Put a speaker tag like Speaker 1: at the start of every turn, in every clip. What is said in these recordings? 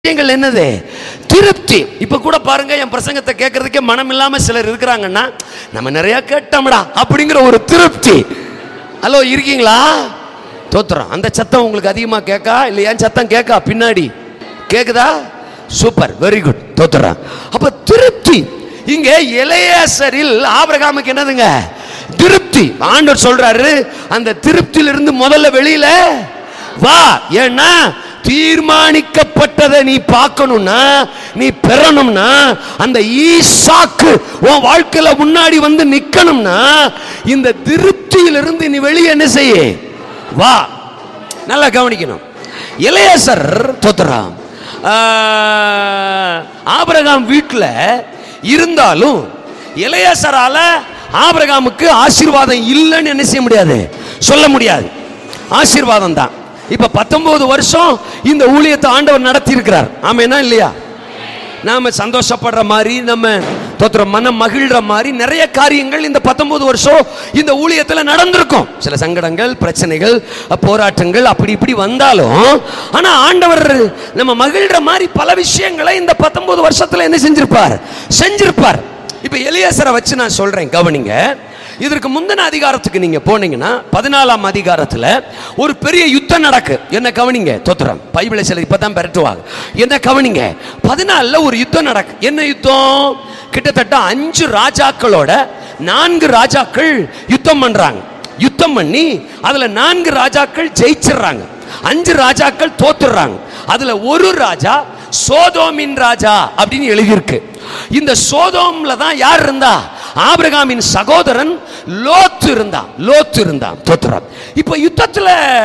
Speaker 1: விஷயங்கள் என்னது திருப்தி இப்ப கூட பாருங்க என் பிரசங்கத்தை கேட்கறதுக்கே மனம் இல்லாம சிலர் இருக்கிறாங்கன்னா நம்ம நிறைய கேட்டோம்டா அப்படிங்கிற ஒரு திருப்தி ஹலோ இருக்கீங்களா தோத்துறோம் அந்த சத்தம் உங்களுக்கு அதிகமா கேட்கா இல்ல என் சத்தம் கேட்கா பின்னாடி கேக்குதா சூப்பர் வெரி குட் தோத்துறோம் அப்ப திருப்தி இங்க இளையசரில் ஆபிரகாமுக்கு என்னதுங்க திருப்தி ஆண்டவர் சொல்றாரு அந்த திருப்தியிலிருந்து முதல்ல வெளியில வா ஏன்னா தீர்மானிக்கப்பட்டதை நீ பார்க்கணும்னா நீ பெறணும்னா அந்த ஈசாக்கு உன் வாழ்க்கையில முன்னாடி வந்து நிக்கணும்னா இந்த திருப்தியிலிருந்து நீ வெளியே என்ன செய்ய வா நல்லா கவனிக்கணும் இளையசர் தோத்துறான் ஆபிரகாம் வீட்டில் இருந்தாலும் இளையசரால ஆபிரகாமுக்கு ஆசீர்வாதம் இல்லைன்னு என்ன செய்ய முடியாது சொல்ல முடியாது ஆசீர்வாதம் தான் இப்ப பத்தொன்பது வருஷம் இந்த ஊழியத்தை ஆண்டவர் நடத்தி இருக்கிறார் ஆமேனா இல்லையா நாம சந்தோஷப்படுற மாதிரி நம்ம தோத்துற மனம் மகிழ்ற மாதிரி நிறைய காரியங்கள் இந்த பத்தொன்பது வருஷம் இந்த ஊழியத்தில் நடந்திருக்கும் சில சங்கடங்கள் பிரச்சனைகள் போராட்டங்கள் அப்படி இப்படி வந்தாலும் ஆனா ஆண்டவர் நம்ம மகிழ்ற மாதிரி பல விஷயங்களை இந்த பத்தொன்பது வருஷத்துல என்ன செஞ்சிருப்பார் செஞ்சிருப்பார் இப்ப எலியாசரை வச்சு நான் சொல்றேன் கவனிங்க இதற்கு முந்தின அதிகாரத்துக்கு நீங்க போனீங்கன்னா பதினாலாம் அதிகாரத்துல ஒரு பெரிய யுத்தம் நடக்கு என்ன கவனிங்க தோத்திரம் பைபிளை சில இப்பதான் பெரட்டுவாங்க என்ன கவனிங்க பதினாலுல ஒரு யுத்தம் நடக்கு என்ன யுத்தம் கிட்டத்தட்ட அஞ்சு ராஜாக்களோட நான்கு ராஜாக்கள் யுத்தம் பண்றாங்க யுத்தம் பண்ணி அதுல நான்கு ராஜாக்கள் ஜெயிச்சிடுறாங்க அஞ்சு ராஜாக்கள் தோத்துடுறாங்க அதுல ஒரு ராஜா சோதோமின் ராஜா அப்படின்னு எழுதியிருக்கு இந்த சோதோம்ல தான் யார் இருந்தா ஆபிரகாமின் சகோதரன் லோத்து இருந்தான் லோத்து இருந்தான் தோத்துறான் இப்ப யுத்தத்துல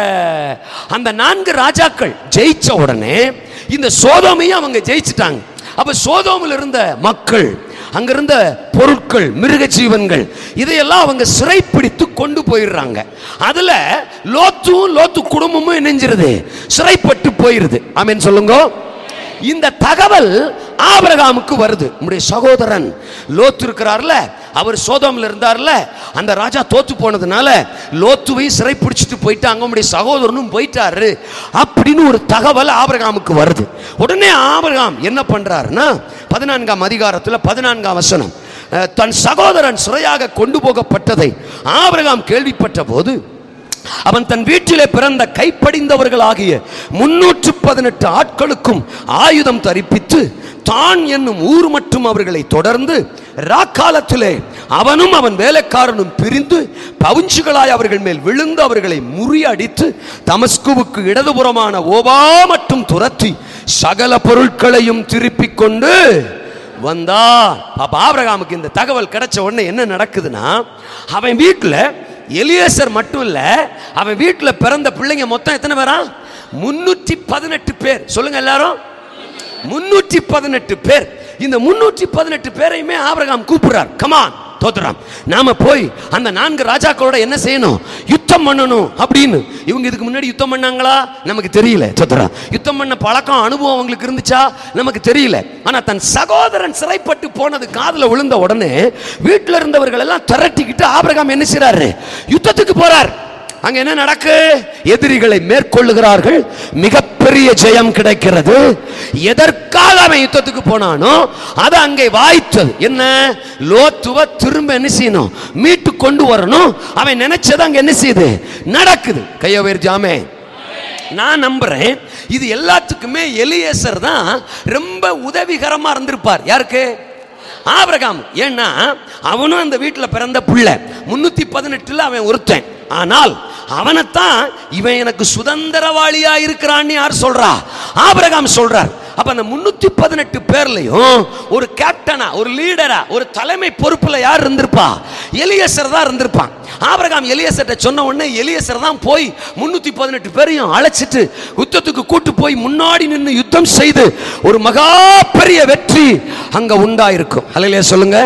Speaker 1: அந்த நான்கு ராஜாக்கள் ஜெயிச்ச உடனே இந்த சோதோமையும் அவங்க ஜெயிச்சிட்டாங்க அப்ப சோதோமில் இருந்த மக்கள் அங்க இருந்த பொருட்கள் மிருக ஜீவன்கள் இதையெல்லாம் அவங்க சிறைப்பிடித்து கொண்டு போயிடுறாங்க அதுல லோத்தும் லோத்து குடும்பமும் இணைஞ்சிருது சிறைப்பட்டு போயிருது ஆமேன்னு சொல்லுங்க இந்த தகவல் ஆபிரகாமுக்கு வருது நம்முடைய சகோதரன் லோத்து இருக்கிறார்ல அவர் சோதமில் இருந்தார்ல அந்த ராஜா தோத்து போனதுனால லோத்துவையும் சிறை பிடிச்சிட்டு போயிட்டாங்க நம்முடைய சகோதரனும் போயிட்டாரு அப்படின்னு ஒரு தகவல் ஆபிரகாமுக்கு வருது உடனே ஆபிரகாம் என்ன பண்றாருன்னா பதினான்காம் அதிகாரத்தில் பதினான்காம் வசனம் அஹ், தன் சகோதரன் சிறையாக கொண்டு போகப்பட்டதை ஆபிரகாம் கேள்விப்பட்ட போது அவன் தன் வீட்டிலே பிறந்த கைப்படிந்தவர்களாகிய முன்னூற்று பதினெட்டு ஆட்களுக்கும் ஆயுதம் தரிப்பித்து தான் என்னும் ஊர் மட்டும் அவர்களை தொடர்ந்து ராக்காலத்திலே அவனும் அவன் வேலைக்காரனும் பிரிந்து பவுஞ்சுகளாய் அவர்கள் மேல் விழுந்து அவர்களை முறியடித்து தமஸ்குவுக்கு இடதுபுறமான ஓபா மட்டும் துரத்தி சகல பொருட்களையும் திருப்பிக் கொண்டு வந்தான் அப்ப ஆபிரகாமுக்கு இந்த தகவல் கிடைச்ச உடனே என்ன நடக்குதுன்னா அவன் வீட்டில் எலியேசர் மட்டும் இல்ல அவன் வீட்டில் பிறந்த பிள்ளைங்க மொத்தம் எத்தனை பேரா முன்னூற்றி பதினெட்டு பேர் சொல்லுங்க எல்லாரும் முன்னூற்றி பதினெட்டு பேர் இந்த முன்னூற்றி பதினெட்டு பேரையுமே ஆபிரகாம் கூப்பிடுறார் கமான் தோத்துறாம் நாம போய் அந்த நான்கு ராஜாக்களோட என்ன செய்யணும் யுத்தம் பண்ணணும் அப்படின்னு இவங்க இதுக்கு முன்னாடி யுத்தம் பண்ணாங்களா நமக்கு தெரியல தோத்துறாம் யுத்தம் பண்ண பழக்கம் அனுபவம் அவங்களுக்கு இருந்துச்சா நமக்கு தெரியல ஆனா தன் சகோதரன் சிறைப்பட்டு போனது காதுல விழுந்த உடனே வீட்டில் இருந்தவர்கள் எல்லாம் திரட்டிக்கிட்டு ஆபிரகாம் என்ன செய்றாரு யுத்தத்துக்கு போறார் அங்க என்ன நடக்கு எதிரிகளை மேற்கொள்ளுகிறார்கள் மிகப்பெரிய ஜெயம் கிடைக்கிறது எதற்காக அவன் யுத்தத்துக்கு போனானோ அது அங்கே வாய்த்தது என்ன லோத்துவ திரும்ப என்ன செய்யணும் மீட்டு கொண்டு வரணும் அவன் நினைச்சது அங்க என்ன செய்யுது நடக்குது கையவேர் ஜாமே நான் நம்புறேன் இது எல்லாத்துக்குமே எலியேசர் தான் ரொம்ப உதவிகரமா இருந்திருப்பார் யாருக்கு ஆபிரகாம் ஏன்னா அவனும் அந்த வீட்டில் பிறந்த புள்ள முன்னூத்தி பதினெட்டுல அவன் ஒருத்தன் ஆனால் அவனைத்தான் இவன் எனக்கு சுதந்திரவாளியா இருக்கிறான்னு யார் சொல்றா ஆபிரகாம் சொல்றார் அப்ப அந்த முன்னூத்தி பதினெட்டு பேர்லயும் ஒரு கேப்டனா ஒரு லீடரா ஒரு தலைமை பொறுப்புல யார் இருந்திருப்பா எலியசர் தான் இருந்திருப்பான் ஆபிரகாம் எலியசர்ட்ட சொன்ன உடனே எலியசர் தான் போய் முன்னூத்தி பதினெட்டு பேரையும் அழைச்சிட்டு யுத்தத்துக்கு கூட்டு போய் முன்னாடி நின்று யுத்தம் செய்து ஒரு மகா பெரிய வெற்றி அங்க உண்டாயிருக்கும் அல்லையா சொல்லுங்க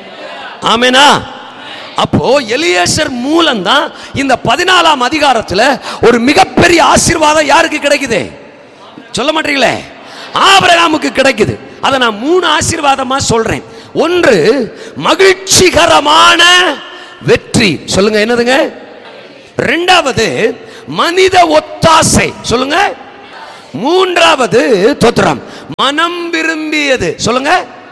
Speaker 1: ஆமேனா அப்போ எலியேசர் மூலம் தான் இந்த பதினாலாம் அதிகாரத்துல ஒரு மிகப்பெரிய ஆசீர்வாதம் யாருக்கு கிடைக்குது சொல்ல மாட்டீங்களே ஆபிரகாமுக்கு கிடைக்குது அதை நான் மூணு ஆசீர்வாதமா சொல்றேன் ஒன்று மகிழ்ச்சிகரமான வெற்றி சொல்லுங்க என்னதுங்க ரெண்டாவது மனித ஒத்தாசை சொல்லுங்க மூன்றாவது தோத்திரம் மனம் விரும்பியது சொல்லுங்க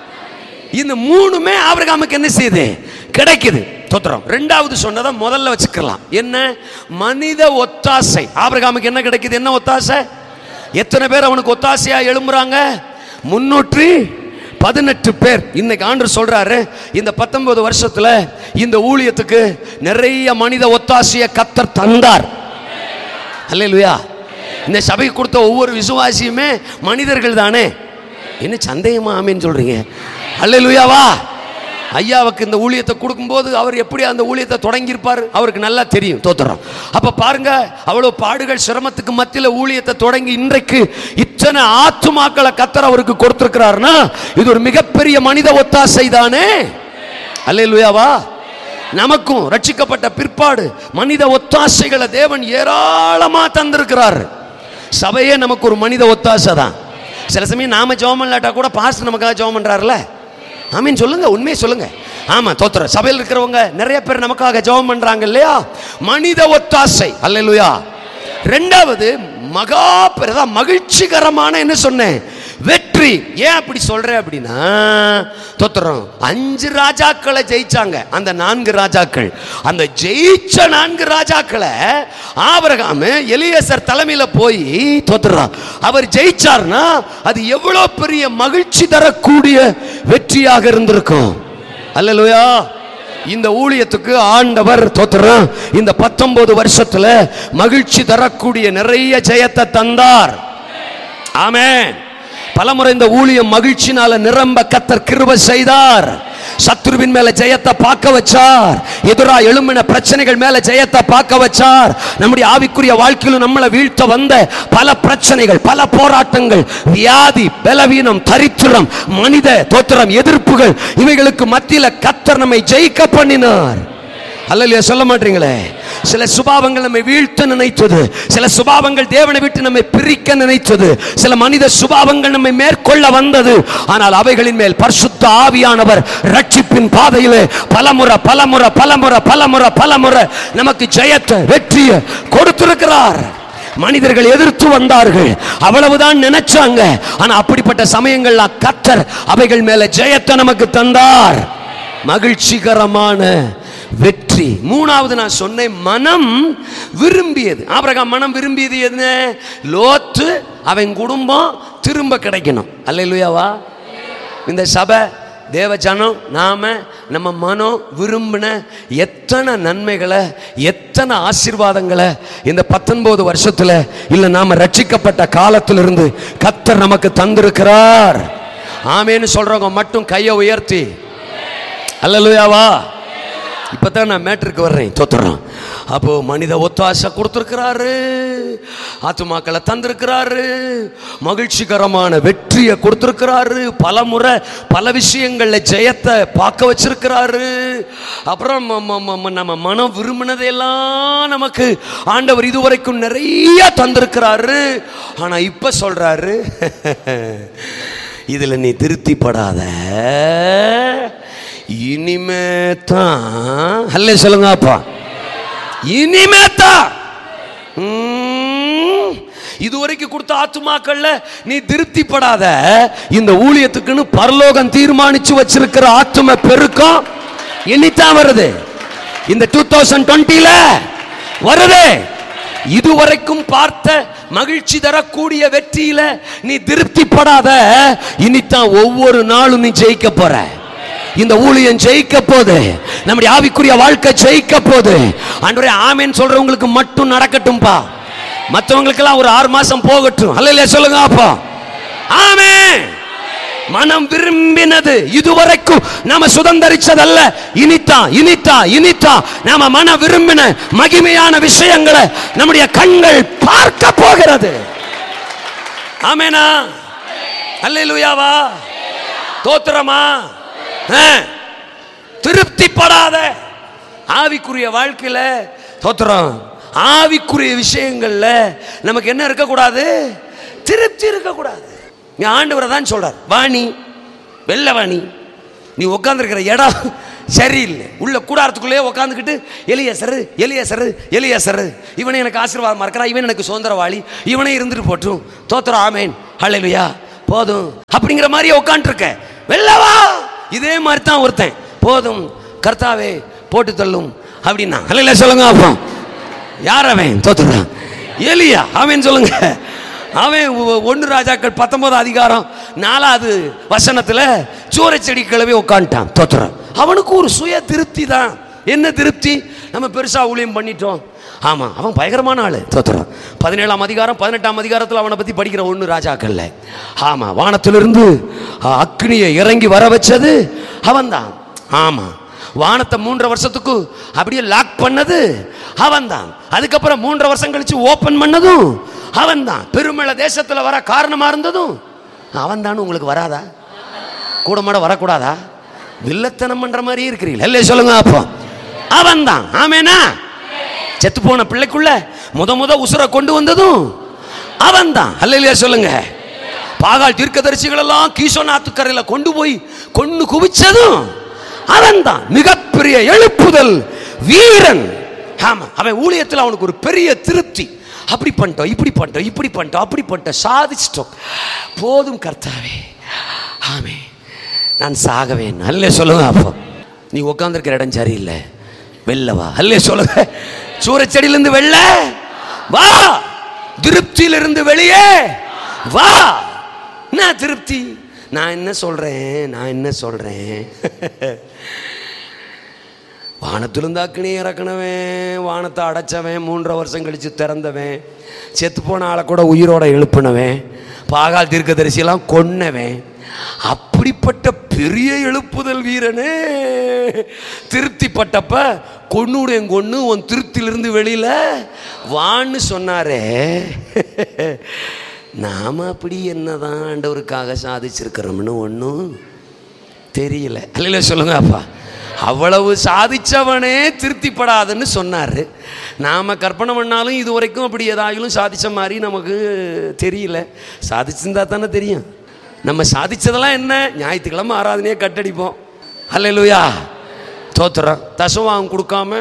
Speaker 1: இந்த மூணுமே ஆபிரகாமுக்கு என்ன செய்யுது கிடைக்குது தோத்திரம் ரெண்டாவது சொன்னதை முதல்ல வச்சுக்கலாம் என்ன மனித ஒத்தாசை ஆபிரகாமுக்கு என்ன கிடைக்குது என்ன ஒத்தாசை எத்தனை பேர் அவனுக்கு ஒத்தாசையா எழும்புறாங்க முன்னூற்றி பதினெட்டு பேர் இன்னைக்கு ஆண்டு சொல்றாரு இந்த பத்தொன்பது வருஷத்துல இந்த ஊழியத்துக்கு நிறைய மனித ஒத்தாசையை கத்தர் தந்தார் அல்லேலூயா இந்த சபைக்கு கொடுத்த ஒவ்வொரு விசுவாசியுமே மனிதர்கள் தானே என்ன சந்தேகமா ஆமேன்னு சொல்றீங்க அல்லேலூயாவா ஐயாவுக்கு இந்த ஊழியத்தை கொடுக்கும்போது அவர் எப்படி அந்த ஊழியத்தை தொடங்கியிருப்பார் அவருக்கு நல்லா தெரியும் தோத்துறோம் அப்ப பாருங்க அவ்வளவு பாடுகள் சிரமத்துக்கு மத்தியில் ஊழியத்தை தொடங்கி இன்றைக்கு இத்தனை ஆத்துமாக்களை கத்தர் அவருக்கு கொடுத்திருக்கிறாருன்னா இது ஒரு மிகப்பெரிய மனித ஒத்தாசை தானே அல்லேலூயாவா நமக்கும் ரட்சிக்கப்பட்ட பிற்பாடு மனித ஒத்தாசைகளை தேவன் ஏராளமா தந்திருக்கிறார் சபையே நமக்கு ஒரு மனித ஒத்தாசை தான் சில சமயம் நாம ஜெபம் இல்லாட்டா கூட பாஸ்டர் நமக்காக ஜெபம் பண்றாருல ஆமீன் சொல்லுங்க உண்மையை சொல்லுங்க ஆமா தோத்துற சபையில் இருக்கிறவங்க நிறைய பேர் நமக்காக ஜெபம் பண்றாங்க இல்லையா மனித ஒத்தாசை அல்லேலூயா ரெண்டாவது மகா பெரிதா மகிழ்ச்சிகரமான என்ன சொன்னேன் வெற்றி ஏன் அப்படி சொல்றேன் அப்படின்னா தோத்துறோம் அஞ்சு ராஜாக்களை ஜெயிச்சாங்க அந்த நான்கு ராஜாக்கள் அந்த ஜெயிச்ச நான்கு ராஜாக்களை ஆபரகாம எலியசர் தலைமையில போய் தோத்துறான் அவர் ஜெயிச்சார்னா அது எவ்வளவு பெரிய மகிழ்ச்சி தரக்கூடிய வெற்றியாக இருந்திருக்கும் அல்லேலூயா இந்த ஊழியத்துக்கு ஆண்டவர் தோத்துறான் இந்த பத்தொன்பது வருஷத்துல மகிழ்ச்சி தரக்கூடிய நிறைய ஜெயத்தை தந்தார் ஆமென் பலமுறை இந்த ஊழியம் மகிழ்ச்சினால நிரம்ப கத்தர் கிருப செய்தார் சத்ருவின் மேல ஜெயத்தை பார்க்க வச்சார் எதிரா எழும்பின பிரச்சனைகள் மேல ஜெயத்தை பார்க்க வச்சார் நம்முடைய ஆவிக்குரிய வாழ்க்கையிலும் நம்மளை வீழ்த்த வந்த பல பிரச்சனைகள் பல போராட்டங்கள் வியாதி பலவீனம் தரித்திரம் மனித தோத்திரம் எதிர்ப்புகள் இவைகளுக்கு மத்தியில கத்தர் நம்மை ஜெயிக்க பண்ணினார் அல்லையா சொல்ல மாட்டீங்களே சில சுபாவங்கள் நம்மை வீழ்த்த நினைத்தது சில சுபாவங்கள் தேவனை விட்டு நம்மை பிரிக்க நினைத்தது சில மனித சுபாவங்கள் நம்மை மேற்கொள்ள வந்தது ஆனால் அவைகளின் மேல் பரிசுத்த ஆவியானவர் ரட்சிப்பின் பாதையிலே பலமுறை பலமுறை பலமுறை பலமுறை பலமுறை நமக்கு ஜெயத்தை வெற்றியை கொடுத்திருக்கிறார் மனிதர்கள் எதிர்த்து வந்தார்கள் அவ்வளவுதான் நினைச்சாங்க ஆனா அப்படிப்பட்ட சமயங்கள்ல கத்தர் அவைகள் மேல ஜெயத்தை நமக்கு தந்தார் மகிழ்ச்சிகரமான வெற்றி மூணாவது நான் சொன்னேன் மனம் விரும்பியது ஆபிரகாம் மனம் விரும்பியது என்ன லோத்து அவன் குடும்பம் திரும்ப கிடைக்கணும் அல்லையா இந்த சபை தேவ ஜனம் நாம நம்ம மனம் விரும்பின எத்தனை நன்மைகளை எத்தனை ஆசீர்வாதங்களை இந்த பத்தொன்பது வருஷத்துல இல்ல நாம ரட்சிக்கப்பட்ட காலத்திலிருந்து கத்தர் நமக்கு தந்திருக்கிறார் ஆமேன்னு சொல்றவங்க மட்டும் கையை உயர்த்தி அல்லலுயாவா இப்பதான் நான் மேட்டருக்கு வர்றேன் தோத்துறோம் அப்போ மனித ஒத்தாசை கொடுத்துருக்கிறாரு ஆத்துமாக்களை தந்திருக்கிறாரு மகிழ்ச்சிகரமான வெற்றியை கொடுத்துருக்கிறாரு பல முறை பல விஷயங்கள்ல ஜெயத்தை பார்க்க வச்சிருக்கிறாரு அப்புறம் ம- ம- ம- நம்ம மனம் விரும்பினதையெல்லாம் நமக்கு ஆண்டவர் இதுவரைக்கும் நிறைய தந்திருக்கிறாரு ஆனா இப்ப சொல்றாரு இதுல நீ திருப்திப்படாத இனிமே தான் அல்ல சொல்லுங்க அப்பா இனிமே தான் ம், இதுவரைக்கும் கொடுத்த ஆத்துமாக்கள்ல நீ திருப்திப்படாத இந்த ஊழியத்துக்குன்னு பரலோகம் தீர்மானிச்சு வச்சிருக்கிற ஆத்தும பெருக்கம் இனித்தான் வருது இந்த டூ தௌசண்ட் டுவெண்ட்டில வருது இதுவரைக்கும் பார்த்த மகிழ்ச்சி தரக்கூடிய வெற்றியில நீ திருப்திப்படாத இனித்தான் ஒவ்வொரு நாளும் நீ ஜெயிக்க போற இந்த ஊழியம் ஜெயிக்க போது நம்முடைய ஆவிக்குரிய வாழ்க்கை ஜெயிக்க போது ஆண்டவரே ஆமேன்னு சொல்றவங்களுக்கு மட்டும் நடக்கட்டும்பா மற்றவங்களுக்கெல்லாம் ஒரு ஆறு மாசம் போகட்டும் அல்ல சொல்லுங்க அப்பா ஆமே மனம் விரும்பினது இதுவரைக்கும் நாம சுதந்தரிச்சதல்ல இனித்தான் இனித்தான் இனித்தான் நாம மன விரும்பின மகிமையான விஷயங்களை நம்முடைய கண்கள் பார்க்க போகிறது ஆமேனா அல்லேலூயாவா தோத்திரமா ஆ. திருப்திப்படாத ஆவிக்குரிய வாழ்க்கையில தோத்திரம் ஆவிக்குரிய விஷயங்கள்ல நமக்கு என்ன இருக்கக்கூடாது திருப்தி இருக்கக்கூடாது இங்க ஆண்டவரை தான் சொல்றார் வாணி வெள்ள வாணி நீ உட்காந்துருக்கிற இடம் சரியில்லை உள்ள கூடாரத்துக்குள்ளேயே உட்காந்துக்கிட்டு எலியசரு எலியசரு எலியசரு இவனை எனக்கு ஆசீர்வாதமா இருக்கிறா இவன் எனக்கு சுதந்திரவாளி இவனே இருந்துட்டு போட்டும் தோத்திரம் ஆமேன் ஹalleluya போதும் அப்படிங்கிற மாதிரியே உட்காந்துருக்க வெள்ளவா இதே மாதிரி தான் ஒருத்தன் போதும் கர்த்தாவே போட்டு தள்ளும் அப்படின்னா ஹalleluya சொல்லுங்க அப்போ யார் அவன் தோத்துறான் எலியா அவன் சொல்லுங்க அவன் ஒ- ஒன்று ராஜாக்கள் பத்தொன்பது அதிகாரம் நாலாவது வசனத்துல சூறை செடி கிளவி உட்காந்துட்டான் தோத்துறான் அவனுக்கு ஒரு சுய திருப்தி தான் என்ன திருப்தி நம்ம பெருசா ஊழியம் பண்ணிட்டோம் ஆமா அவன் பயங்கரமான ஆளு தோத்துறான் பதினேழாம் அதிகாரம் பதினெட்டாம் அதிகாரத்தில் அவனை பத்தி படிக்கிற ஒன்று ராஜாக்கள்ல ஆமா வானத்திலிருந்து அ, அக்னியை இறங்கி வர வச்சது அவன்தான் ஆமா வானத்தை மூன்றரை வருஷத்துக்கு அப்படியே லாக் பண்ணது அவன்தான் அதுக்கப்புறம் மூன்றரை வருஷம் கழிச்சு ஓபன் பண்ணதும் அவன்தான் பெருமள தேசத்துல வர காரணமா இருந்ததும் அவன்தான் உங்களுக்கு வராதா கூட மாட வரக்கூடாதா வில்லத்தனம் பண்ற மாதிரி இருக்கிறீங்க இல்லையே சொல்லுங்க அப்போ அவன்தான் ஆமேனா செத்து போன பிள்ளைக்குள்ள முத முத உசுரை கொண்டு வந்ததும் அவன்தான் அல்லையா சொல்லுங்க பாகால் தீர்க்கதரிசிகள் எல்லாம் கீசோநாத்துக்கரையில கொண்டு போய் கொண்டு குவிச்சதும் அவன்தான் மிகப்பெரிய எழுப்புதல் வீரன் ஆமா அவன் ஊழியத்தில் அவனுக்கு ஒரு பெரிய திருப்தி அப்படி பண்ணிட்டோம் இப்படி பண்ணிட்டோம் இப்படி பண்ணிட்டோம் அப்படி பண்ணிட்டோம் சாதிச்சிட்டோம் போதும் கர்த்தாவே ஆமே நான் சாகவேன் அல்ல சொல்லுங்க அப்போ நீ உட்காந்துருக்கிற இடம் சரியில்லை வெளில வா அல்ல சொல்லுங்க சூரச்செடியிலிருந்து வெளில வா திருப்தியிலிருந்து வெளியே வா என்ன திருப்தி நான் என்ன சொல்றேன் நான் என்ன சொல்றேன் வானத்திலிருந்து அக்னி இறக்குனவன் வானத்தை அடைச்சவன் மூன்றரை வருஷம் கழிச்சு திறந்தவன் செத்து போன ஆளை கூட உயிரோட எழுப்புனவன் பாகால் தீர்க்கதரிசியெல்லாம் கொன்னவன் அப்படிப்பட்ட பெரிய எழுப்புதல் வீரனே திருப்திப்பட்டப்ப கொன்னுடைய கொன்னு உன் திருப்தியிலிருந்து வெளியில வான்னு சொன்னாரே நாம அப்படி என்னதான் ஆண்டவருக்காக சாதிச்சிருக்கிறோம்னு ஒன்றும் தெரியல அல்ல சொல்லுங்க அப்பா அவ்வளவு சாதிச்சவனே திருப்திப்படாதுன்னு சொன்னார் நாம கற்பனை பண்ணாலும் இது வரைக்கும் அப்படி ஏதாயிலும் சாதிச்ச மாதிரி நமக்கு தெரியல சாதிச்சிருந்தா தானே தெரியும் நம்ம சாதிச்சதெல்லாம் என்ன ஞாயிற்றுக்கிழமை ஆராதனையே கட்டடிப்போம் அல்லேலூயா தோத்துறோம் தசவாங்க கொடுக்காம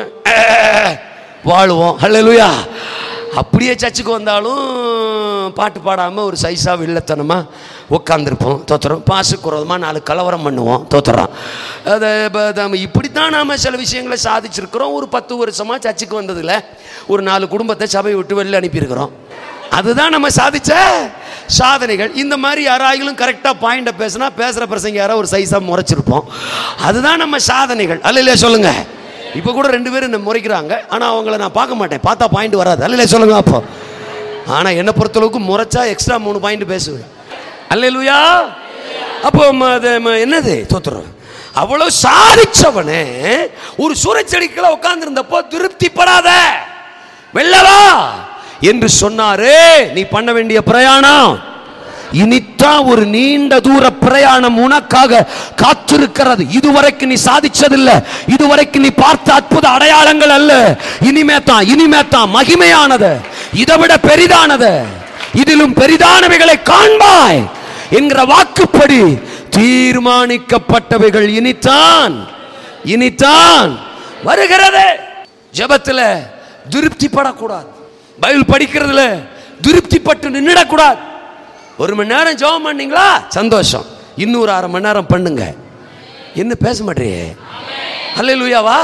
Speaker 1: வாழுவோம் அல்லேலூயா அப்படியே சர்ச்சுக்கு வந்தாலும் பாட்டு பாடாமல் ஒரு சைஸாக வில்லத்தனமாக உட்காந்துருப்போம் தோத்துறோம் பாசுக்கு விரோதமாக நாலு கலவரம் பண்ணுவோம் தோத்துறோம் அதை இப்போ நம்ம இப்படித்தான் நாம் சில விஷயங்களை சாதிச்சிருக்கிறோம் ஒரு பத்து வருஷமாக சர்ச்சுக்கு வந்ததில் ஒரு நாலு குடும்பத்தை சபையை விட்டு வெளில அனுப்பியிருக்கிறோம் அதுதான் நம்ம சாதிச்ச சாதனைகள் இந்த மாதிரி யாராயிலும் கரெக்டாக பாயிண்டை பேசினா பேசுகிற பிரசங்க யாரோ ஒரு சைஸாக முறைச்சிருப்போம் அதுதான் நம்ம சாதனைகள் அல்ல இல்லையா சொல்லுங்கள் இப்போ கூட ரெண்டு பேரும் என்ன முறைக்கிறாங்க ஆனால் அவங்கள நான் பார்க்க மாட்டேன் பார்த்தா பாயிண்ட் வராது அல்ல சொல்லுங்க அப்போ ஆனால் என்னை பொறுத்தளவுக்கு முறைச்சா எக்ஸ்ட்ரா மூணு பாயிண்ட் பேசுவேன் அல்லேலூயா அப்போ ம- அது ம- என்னது தோத்துறோம் அவ்வளவு சாதிச்சவனே ஒரு சூறைச்செடிக்குள்ள உட்கார்ந்திருந்தப்போ திருப்திப்படாத வெள்ளவா என்று சொன்னாரே நீ பண்ண வேண்டிய பிரயாணம் இனித்தான் ஒரு நீண்ட தூர பிரயாணம் உனக்காக காத்திருக்கிறது இதுவரைக்கும் நீ சாதிச்சதில்ல இதுவரைக்கும் நீ பார்த்த அற்புத அடையாளங்கள் அல்ல இனிமே தான் இனிமே தான் மகிமையானது இதை விட பெரிதானது இதிலும் பெரிதானவைகளை காண்பாய் என்கிற வாக்குப்படி தீர்மானிக்கப்பட்டவைகள் இனித்தான் இனித்தான் வருகிறது ஜெபத்துல திருப்திப்படக்கூடாது பைபிள் படிக்கிறதுல திருப்திப்பட்டு நின்றுடக்கூடாது ஒரு மணி நேரம் ஜெபம் பண்ணீங்களா சந்தோஷம் இன்னொரு அரை மணி நேரம் பண்ணுங்க என்ன பேச மாட்டேயே அல்லேலூயாவா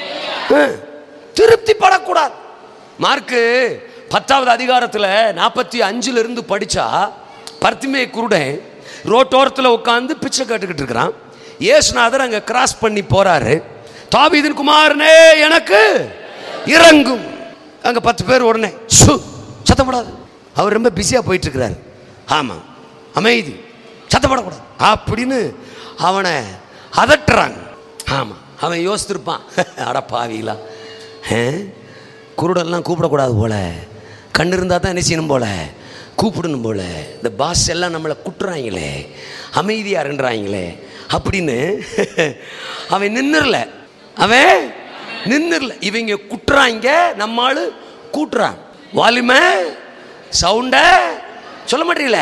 Speaker 1: திருப்தி படக்கூடாது மார்க்கு பத்தாவது அதிகாரத்தில் நாற்பத்தி அஞ்சுல இருந்து படிச்சா பர்த்திமே குருடன் ரோட்டோரத்தில் உட்காந்து பிச்சை கேட்டுக்கிட்டு இருக்கிறான் இயேசுநாதர் அங்கே கிராஸ் பண்ணி போறாரு தாவீதின் குமாரனே எனக்கு இறங்கும் அங்கே பத்து பேர் உடனே சு சத்தப்படாது அவர் ரொம்ப பிஸியாக போயிட்டு இருக்கிறாரு ஆமாம் அமைதி சத்தப்படக்கூடாது அப்படின்னு அவனை அதட்டுறாங்க ஆமாம் அவன் யோசித்திருப்பான் அட பாவிகளா ஆ? குருடெல்லாம் கூப்பிடக்கூடாது போல கண் இருந்தால் தான் என்ன செய்யணும் போல கூப்பிடணும் போல இந்த பாஸ் எல்லாம் நம்மளை குட்டுறாங்களே அமைதியாக இருன்றாங்களே அப்படின்னு அவன் நின்னுறல அவன் நின்னுறல இவங்க குட்டுறாங்க நம்மாள் கூட்டுறான் வால்யூமை சவுண்ட சொல்ல மாட்டீங்களே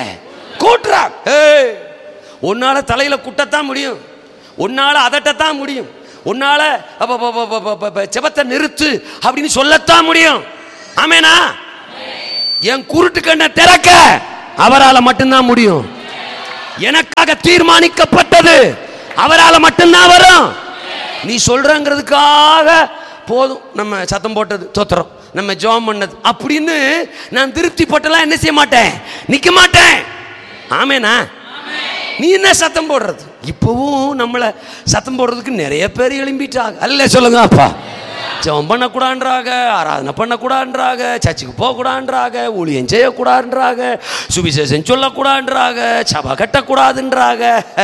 Speaker 1: கூட்டுறான் ஏய் உன்னால தலையில குட்டத்தான் முடியும் உன்னால அதட்டத்தான் முடியும் உன்னால அப்ப, அப்ப, அப்ப, அப்ப, அப்ப, அப்ப, ஜெபத்தை நிறுத்து அப்படின்னு சொல்லத்தான் முடியும் ஆமேனா என் குருட்டு கண்ணை திறக்க அவரால் மட்டும்தான் முடியும் எனக்காக தீர்மானிக்கப்பட்டது அவரால் மட்டும்தான் வரும் நீ சொல்றங்கிறதுக்காக போதும் நம்ம சத்தம் போட்டது தோத்துறோம் நம்ம ஜெபம் பண்ணது அப்படின்னு நான் திருப்தி பட்டெல்லாம் என்ன செய்ய மாட்டேன் நிக்க மாட்டேன் ஆமேனா நீ என்ன சத்தம் போடுறது இப்பவும் நம்மளை சத்தம் போடுறதுக்கு நிறைய பேர் எழும்பிட்டாங்க அல்ல சொல்லுங்க அப்பா ஜெபம் பண்ணக்கூடாதுன்றாங்க ஆராதனை பண்ணக்கூடாதுன்றாங்க சர்ச்சுக்கு போகக்கூடாதுன்றாங்க ஊழியம் செய்யக்கூடாதுன்றாங்க சுவிசேஷம் சொல்லக்கூடாதுன்றாங்க சபை கட்டக்கூடாதுன்றாங்க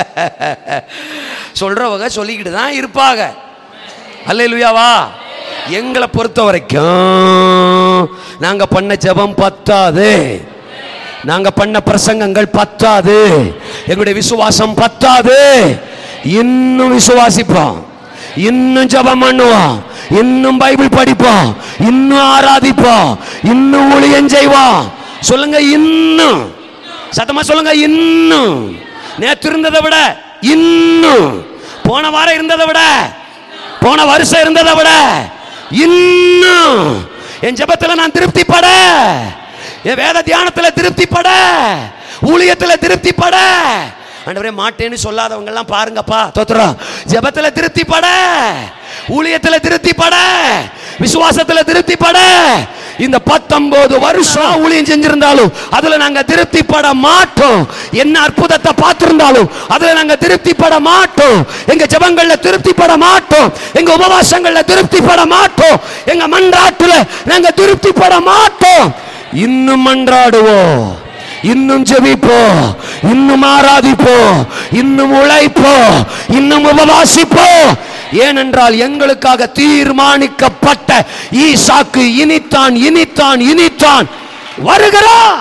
Speaker 1: சொல்றவங்க சொல்லிக்கிட்டு தான் இருப்பாங்க அல்லேலூயாவா எங்களை பொறுத்த வரைக்கும் நாங்க பண்ண ஜெபம் பத்தாது நாங்க பண்ண பிரசங்கங்கள் பத்தாது எங்களுடைய விசுவாசம் பத்தாது இன்னும் விசுவாசிப்போம் இன்னும் ஜெபம் பண்ணுவோம் இன்னும் பைபிள் படிப்போம் இன்னும் ஆராதிப்போம் இன்னும் ஊழியம் செய்வோம் சொல்லுங்க இன்னும் சத்தமா சொல்லுங்க இன்னும் நேற்று இருந்ததை விட இன்னும் போன வாரம் இருந்ததை விட போன வருஷம் இருந்ததை விட இன்னும் என் ஜெபத்துல நான் திருப்திப்பட என் வேத தியானத்துல திருப்திப்பட ஊழியத்துல திருப்திப்பட ஆண்டவரே மாட்டேன்னு சொல்லாதவங்க எல்லாம் பாருங்கப்பா தோத்துறோம் ஜெபத்துல திருப்திப்பட ஊழியத்துல திருப்திப்பட விசுவாசத்துல திருப்திப்பட இந்த பத்தொன்பது வருஷம் ஊழியம் செஞ்சிருந்தாலும் அதுல நாங்க திருப்திப்பட மாட்டோம் என்ன அற்புதத்தை பார்த்திருந்தாலும் அதுல நாங்க திருப்திப்பட மாட்டோம் எங்க ஜெபங்கள்ல திருப்திப்பட மாட்டோம் எங்க உபவாசங்கள்ல திருப்திப்பட மாட்டோம் எங்க மன்றாட்டுல நாங்க திருப்திப்பட மாட்டோம் இன்னும் மன்றாடுவோம் இன்னும் ஜெபிப்போம் இன்னும் ஆராதிப்போம் இன்னும் உழைப்போம் இன்னும் உபவாசிப்போம் ஏனென்றால் எங்களுக்காக தீர்மானிக்கப்பட்ட ஈசாக்கு இனித்தான் இனித்தான் இனித்தான் வருகிறார்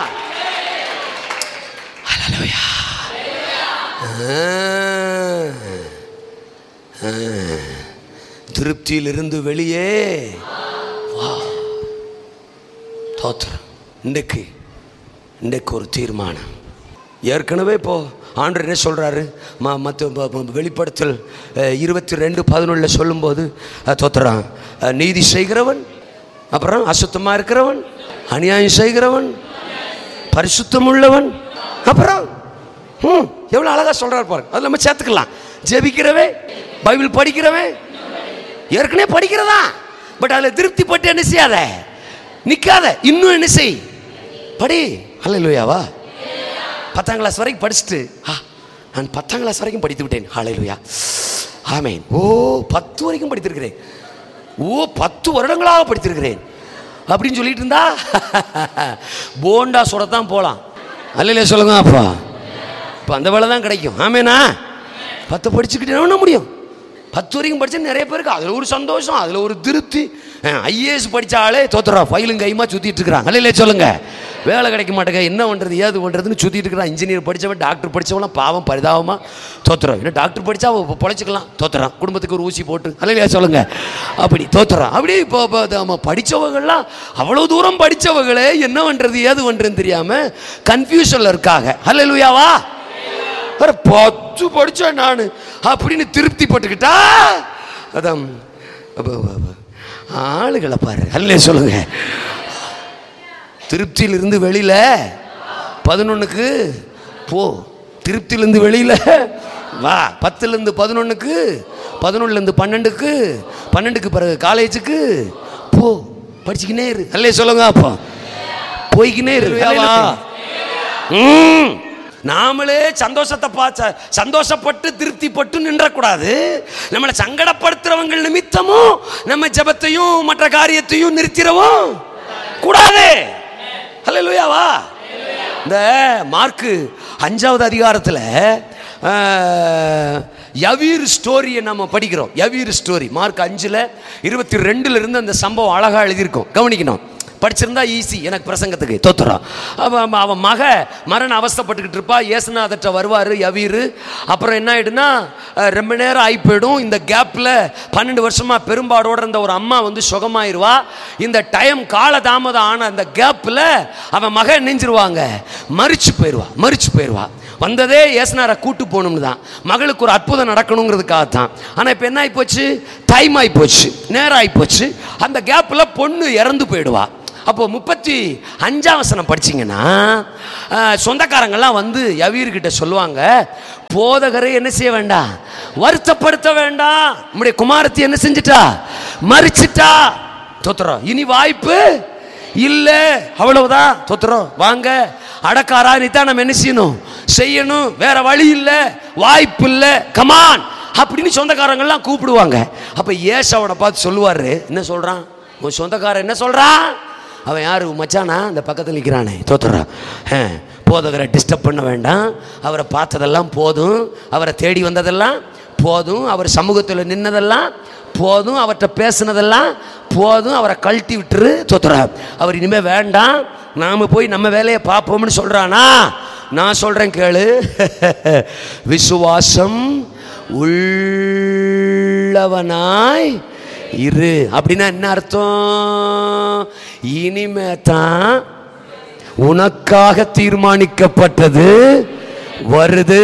Speaker 1: ஹalleluya. ஆ. ஆ. திருப்தியிலிருந்து வெளியே வா தோத்திரம் இன்றைக்கு இன்றைக்கு ஒரு தீர்மானம் ஏற்கனவே இப்போ ஆண்டவர் என்ன சொல்கிறாரு ம மற்ற ப- ப- வெளிப்படுத்தல் அஹ், இருபத்தி ரெண்டு பதினொன்றில் சொல்லும்போது அஹ், தோத்துறான் அஹ், நீதி செய்கிறவன் அப்புறம் அசுத்தமாக இருக்கிறவன் அநியாயம் செய்கிறவன் பரிசுத்தம் உள்ளவன் அப்புறம் ம் எவ்வளோ அழகாக சொல்கிறார் பாரு அது நம்ம சேர்த்துக்கலாம் ஜெபிக்கிறவே பைபிள் படிக்கிறவே ஏற்கனவே படிக்கிறதா பட் அதில் திருப்தி பட்டு என்ன செய்யாத நிற்காத இன்னும் என்ன செய் படி ஹalleluyaவா பத்தாம் கிளாஸ் வரைக்கும் படிச்சுட்டு ஆ நான் பத்தாம் கிளாஸ் வரைக்கும் படித்து விட்டேன் ஹalleluya ஆமென் ஓ பத்து வரைக்கும் படித்திருக்கிறேன் ஓ பத்து வருடங்களாக படித்திருக்கிறேன் அப்படின்னு சொல்லிட்டு இருந்தா போண்டா சுடத்தான் போகலாம் அல்லையா சொல்லுங்க அப்பா இப்போ அந்த வேலை தான் கிடைக்கும் ஆமேனா பத்து படிச்சுக்கிட்டு என்ன பண்ண முடியும் பத்து வரைக்கும் படிச்சா நிறைய பேருக்கு அதில் ஒரு சந்தோஷம் அதில் ஒரு திருப்தி ஐஏஎஸ் படித்தாலே தோத்துறா ஃபைலும் கைமா சுற்றிட்டு இருக்கிறாங்க இல்லையா சொல்லுங்க வேலை கிடைக்க மாட்டேங்க என்ன பண்ணுறது ஏது பண்ணுறதுன்னு சுற்றிட்டு இருக்கிறான் இன்ஜினியர் படித்தவன் டாக்டர் படித்தவங்களாம் பாவம் பரிதாபமாக தோத்துறோம் இன்னும் டாக்டர் படித்தா பொழைச்சிக்கலாம் தோத்துறான் குடும்பத்துக்கு ஒரு ஊசி போட்டு இல்லையா சொல்லுங்க அப்படி தோத்துறான் அப்படி இப்போ இப்போ நம்ம படித்தவங்கள்லாம் அவ்வளோ தூரம் படித்தவங்களே என்ன பண்ணுறது ஏது பண்ணுறதுன்னு தெரியாமல் கன்ஃபியூஷனில் இருக்காங்க ஹalleluyaவா வேற பத்து படிச்சேன் நான் அப்படின்னு திருப்தி பட்டுக்கிட்டா அதான் அப்ப, அப்ப, அப்ப. ஆளுகளை பாரு அல்லே சொல்லுங்க திருப்தியிலிருந்து வெளியில பதினொன்னுக்கு போ திருப்தியிலிருந்து வெளியில வா பத்துலேருந்து பதினொன்றுக்கு பதினொன்றுலேருந்து பன்னெண்டுக்கு பன்னெண்டுக்கு பிறகு காலேஜுக்கு போ படிச்சுக்கினே இரு அல்லே சொல்லுங்க அப்போ போய்க்கினே இரு அல்லேலூயா. ம். நாமளே சந்தோஷத்தை பார்த்த சந்தோஷப்பட்டு திருப்திப்பட்டு நின்றக்கூடாது நம்மளை சங்கடப்படுத்துறவங்க நிமித்தமும் நம்ம ஜெபத்தையும் மற்ற காரியத்தையும் நிறுத்திடவும் கூடாது ஹalleluyaவா இந்த மார்க்கு அஞ்சாவது அதிகாரத்தில் யவீர் ஸ்டோரியை நம்ம படிக்கிறோம் யவீர் ஸ்டோரி மார்க் அஞ்சில் இருபத்தி ரெண்டுல இருந்து அந்த சம்பவம் அழகாக எழுதியிருக்கோம் கவனிக்கணும் படிச்சிருந்தா ஈஸி எனக்கு பிரசங்கத்துக்கு தோத்துறான் அவன் அவன் மக மரண அவஸ்தைப்பட்டுக்கிட்டு இருப்பா ஏசுநாதற்ற வருவார் யவீர் அப்புறம் என்ன ஆயிடுனா அஹ், ரொம்ப நேரம் ஆகி போயிடும் இந்த கேப்பில் பன்னெண்டு வருஷமாக பெரும்பாடோட இருந்த ஒரு அம்மா வந்து சுகமாயிருவா இந்த டைம் காலதாமதம் ஆன அந்த கேப்பில் அவன் மக நெஞ்சிருவாங்க மறிச்சு போயிடுவா மறிச்சு போயிடுவா வந்ததே ஏசுனாரை கூட்டு போகணும்னு தான் மகளுக்கு ஒரு அற்புதம் நடக்கணுங்கிறதுக்காக தான் ஆனால் இப்போ என்ன ஆகிப்போச்சு டைம் ஆகிப்போச்சு நேரம் ஆகிப்போச்சு அந்த கேப்பில் பொண்ணு இறந்து போயிடுவா அப்போ முப்பத்தி அஞ்சாம் வசனம் படிச்சீங்கன்னா அஹ், சொந்தக்காரங்கெல்லாம் வந்து யவீர்கிட்ட சொல்லுவாங்க போதகரை என்ன செய்ய வேண்டாம் வருத்தப்படுத்த வேண்டாம் நம்முடைய குமாரத்தி என்ன செஞ்சிட்டா மறிச்சிட்டா தோத்துறோம் இனி வாய்ப்பு இல்லை அவ்வளவுதான் தோத்துறோம் வாங்க அடக்காரா நீ தான் நம்ம என்ன செய்யணும் செய்யணும் வேற வழி இல்லை வாய்ப்பு இல்லை கமான் அப்படின்னு சொந்தக்காரங்கெல்லாம் கூப்பிடுவாங்க அப்போ ஏசாவோட பார்த்து சொல்லுவாரு என்ன சொல்றான் உன் சொந்தக்காரன் என்ன சொல்றான் அவன் யாரு உன் மச்சானா அந்த பக்கத்தில் நிற்கிறானே தோத்துறான் போதகரை டிஸ்டர்ப் பண்ண வேண்டாம் அவரை பார்த்ததெல்லாம் போதும் அவரை தேடி வந்ததெல்லாம் போதும் அவர் சமூகத்தில் நின்னதெல்லாம் போதும் அவர்கிட்ட பேசுனதெல்லாம் போதும் அவரை கழட்டி விட்டுரு தோத்துறார் அவர் இனிமேல் வேண்டாம் நாம் போய் நம்ம வேலையை பார்ப்போம்னு சொல்கிறானா நான் சொல்கிறேன் கேளு விசுவாசம் உள்ளவனாய் இரு அப்படின்னா என்ன அர்த்தம் இனிமே தான் உனக்காக தீர்மானிக்கப்பட்டது வருது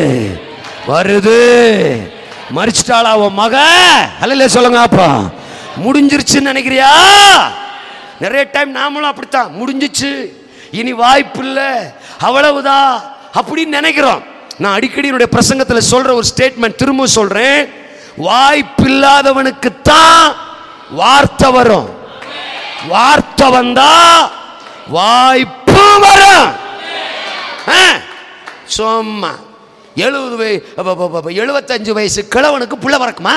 Speaker 1: வருது மறிச்சிட்டாளா உன் மக அல்ல சொல்லுங்க அப்பா முடிஞ்சிருச்சுன்னு நினைக்கிறியா நிறைய டைம் நாமளும் அப்படித்தான் முடிஞ்சிச்சு இனி வாய்ப்பு இல்லை அவ்வளவுதான் அப்படின்னு நினைக்கிறோம் நான் அடிக்கடி என்னுடைய பிரசங்கத்தில் சொல்ற ஒரு ஸ்டேட்மெண்ட் திரும்ப சொல்றேன் வாய்ப்பில்லாதவனுக்கு தான் வார்த்தை வரும் வார்த்தை வந்தா வாய்ப்பு வரும் ஆ, சும்மா எழுபது வய அப்ப, அப்ப, அப்ப, எழுபத்தஞ்சு வயசு கிழவனுக்கு புள்ள பிறக்குமா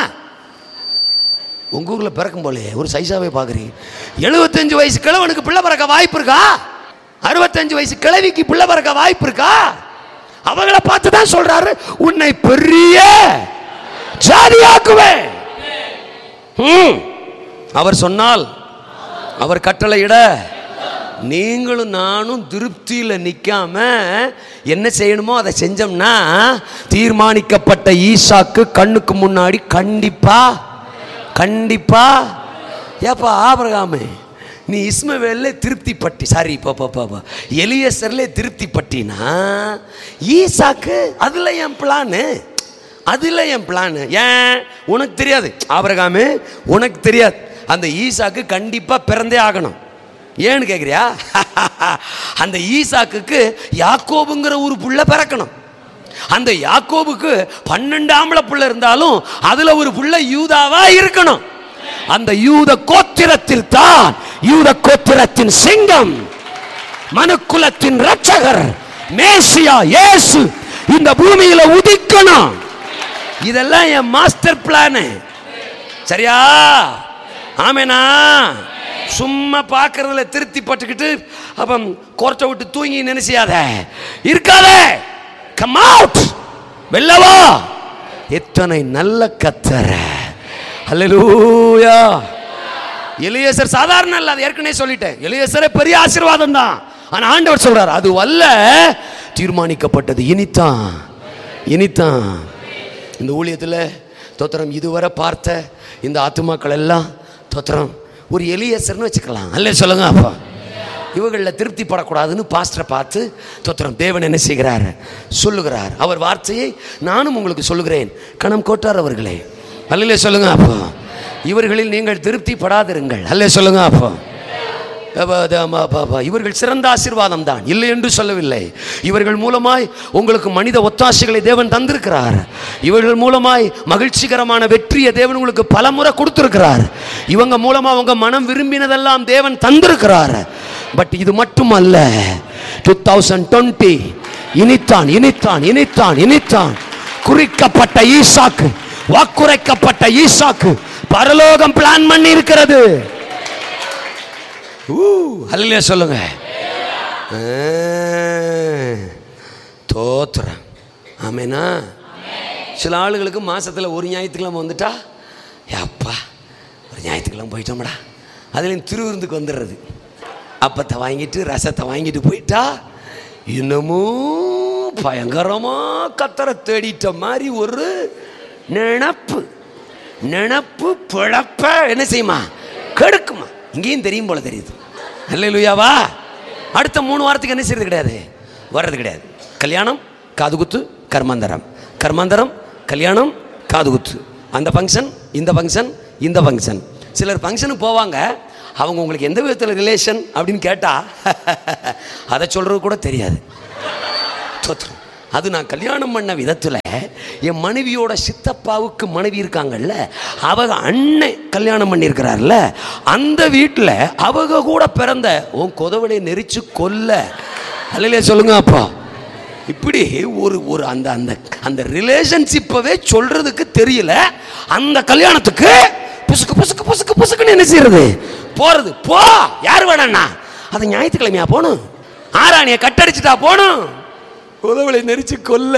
Speaker 1: உங்க ஊர்ல பிறக்கும் போலே ஒரு சைஸாவே பாக்குறீங்க எழுபத்தஞ்சு வயசு கிழவனுக்கு பிள்ளை பிறக்க வாய்ப்பு இருக்கா அறுபத்தஞ்சு வயசு கிழவிக்கு பிள்ளை பிறக்க வாய்ப்பு இருக்கா அவங்கள பார்த்து தான் சொல்றாரு உன்னை பெரிய ஜாதியாக்குவேன் ம். அவர் சொன்னால் அவர் கட்டளையிட நீங்களும் நானும் திருப்தியில் நிற்காம என்ன செய்யணுமோ அதை செஞ்சோம்னா தீர்மானிக்கப்பட்ட ஈசாக்கு கண்ணுக்கு முன்னாடி கண்டிப்பா கண்டிப்பா ஏப்பா ஆபரகாமே நீ இஸ்மவேல்ல திருப்தி பட்டி சாரி இப்போ இப்போ எலியசர்ல திருப்தி பட்டினா ஈசாக்கு அதில் என் பிளானு அதில் என் பிளானு ஏன் உனக்கு தெரியாது ஆபரகாமே உனக்கு தெரியாது அந்த ஈசாக்கு கண்டிப்பாக பிறந்தே ஆகணும் ஏன்னு கேட்குறியா அந்த ஈசாக்குக்கு யாக்கோபுங்கிற ஒரு புள்ள பிறக்கணும் அந்த யாக்கோபுக்கு பன்னெண்டு ஆம்பளை புள்ள இருந்தாலும் அதுல ஒரு புள்ள யூதாவா இருக்கணும் அந்த யூத கோத்திரத்தில் தான் யூத கோத்திரத்தின் சிங்கம் மனுக்குலத்தின் ரட்சகர் மேசியா இயேசு இந்த பூமியில உதிக்கணும் இதெல்லாம் என் மாஸ்டர் பிளானு சரியா ஆமேனா சும்மா பார்க்கறதுல திருப்தி பட்டுக்கிட்டு அப்பம் கோர்ட்டை விட்டு தூங்கி நினைச்சியாத இருக்காதே கம் அவுட் வெல்லவா எத்தனை நல்ல கத்தர அல்லேலூயா எலியேசர் சாதாரண இல்ல அது ஏற்கனவே சொல்லிட்டேன் எலியேசரே பெரிய ஆசீர்வாதம் தான் ஆனா ஆண்டவர் சொல்றார் அது வல்ல தீர்மானிக்கப்பட்டது இனித்தான் இனித்தான் இந்த ஊழியத்தில் தோத்திரம் இதுவரை பார்த்த இந்த ஆத்துமாக்கள் எல்லாம் தோத்திரம் ஒரு எலியேசர்னு வச்சுக்கலாம் அல்ல சொல்லுங்க அப்பா இவங்களில் திருப்தி படக்கூடாதுன்னு பாஸ்டரை பார்த்து தோத்திரம் தேவன் என்ன செய்கிறார் சொல்லுகிறார் அவர் வார்த்தையை நானும் உங்களுக்கு சொல்லுகிறேன் கணம் கோட்டார் அவர்களே அல்ல சொல்லுங்க அப்போ இவர்களில் நீங்கள் திருப்தி படாதிருங்கள் அல்ல சொல்லுங்க அப்போ அப்ப, அது, ஆமா, அப்ப, அப்ப, இவர்கள் சிறந்த ஆசீர்வாதம் தான் இல்லை என்று சொல்லவில்லை இவர்கள் மூலமாய் உங்களுக்கு மனித ஒத்தாசைகளை தேவன் தந்திருக்கிறார் இவர்கள் மூலமாய் மகிழ்ச்சிகரமான வெற்றியை தேவன் உங்களுக்கு பலமுறை கொடுத்திருக்கிறார் இவங்க மூலமா உங்க மனம் விரும்பினதெல்லாம் தேவன் தந்திருக்கிறார் பட் இது மட்டும் அல்ல டூ தௌசண்ட் டுவெண்ட்டி இனித்தான் இனித்தான் இனித்தான் இனித்தான் குறிக்கப்பட்ட ஈசாக்கு வாக்குரைக்கப்பட்ட ஈசாக்கு பரலோகம் பிளான் பண்ணி இருக்கிறது அல்லையா சொல்லுங்க ஆ, தோத்துறேன் ஆமேனா சில ஆளுகளுக்கு மாசத்துல ஒரு ஞாயிற்றுக்கிழமை வந்துட்டா அப்பா ஒரு ஞாயிற்றுக்கிழமை போயிட்டோம்டா அதுலேயும் திருவிருந்துக்கு வந்துடுறது அப்பத்தை வாங்கிட்டு ரசத்தை வாங்கிட்டு போயிட்டா இன்னமும் பயங்கரமா கத்தரை தேடிட்ட மாதிரி ஒரு நினப்பு நினப்பு பிழப்ப என்ன செய்யுமா கெடுக்குமா இங்கேயும் தெரியும் போல தெரியுது அல்ல லுயாவா அடுத்த மூணு வாரத்துக்கு என்ன செய்யறது கிடையாது வர்றது கிடையாது கல்யாணம் காதுகுத்து கர்மாந்தரம் கர்மாந்தரம் கல்யாணம் காதுகுத்து அந்த ஃபங்க்ஷன் இந்த ஃபங்க்ஷன் இந்த ஃபங்க்ஷன் சிலர் ஃபங்க்ஷனுக்கு போவாங்க அவங்க உங்களுக்கு எந்த விதத்தில் ரிலேஷன் அப்படின்னு கேட்டால் அதை சொல்கிறது கூட தெரியாது தோத்துரும் அது நான் கல்யாணம் பண்ண விதத்தில் என் மனைவியோட சித்தப்பாவுக்கு மனைவி இருக்காங்கல்ல அவங்க அண்ணன் கல்யாணம் பண்ணியிருக்கிறார்ல அந்த வீட்டில் அவங்க கூட பிறந்த உன் கொதவனை நெரிச்சு கொல்ல அல்லையா சொல்லுங்க அப்பா இப்படி ஒரு ஒரு அந்த அந்த அந்த ரிலேஷன்ஷிப்பவே சொல்றதுக்கு தெரியல அந்த கல்யாணத்துக்கு புசுக்கு புசுக்கு புசுக்கு புசுக்குன்னு என்ன செய்யறது போறது போ யார் வேணாண்ணா அது ஞாயிற்றுக்கிழமையா போகணும் ஆராணிய கட்டடிச்சுட்டா போகணும் உதவலை நெரிச்சு கொல்ல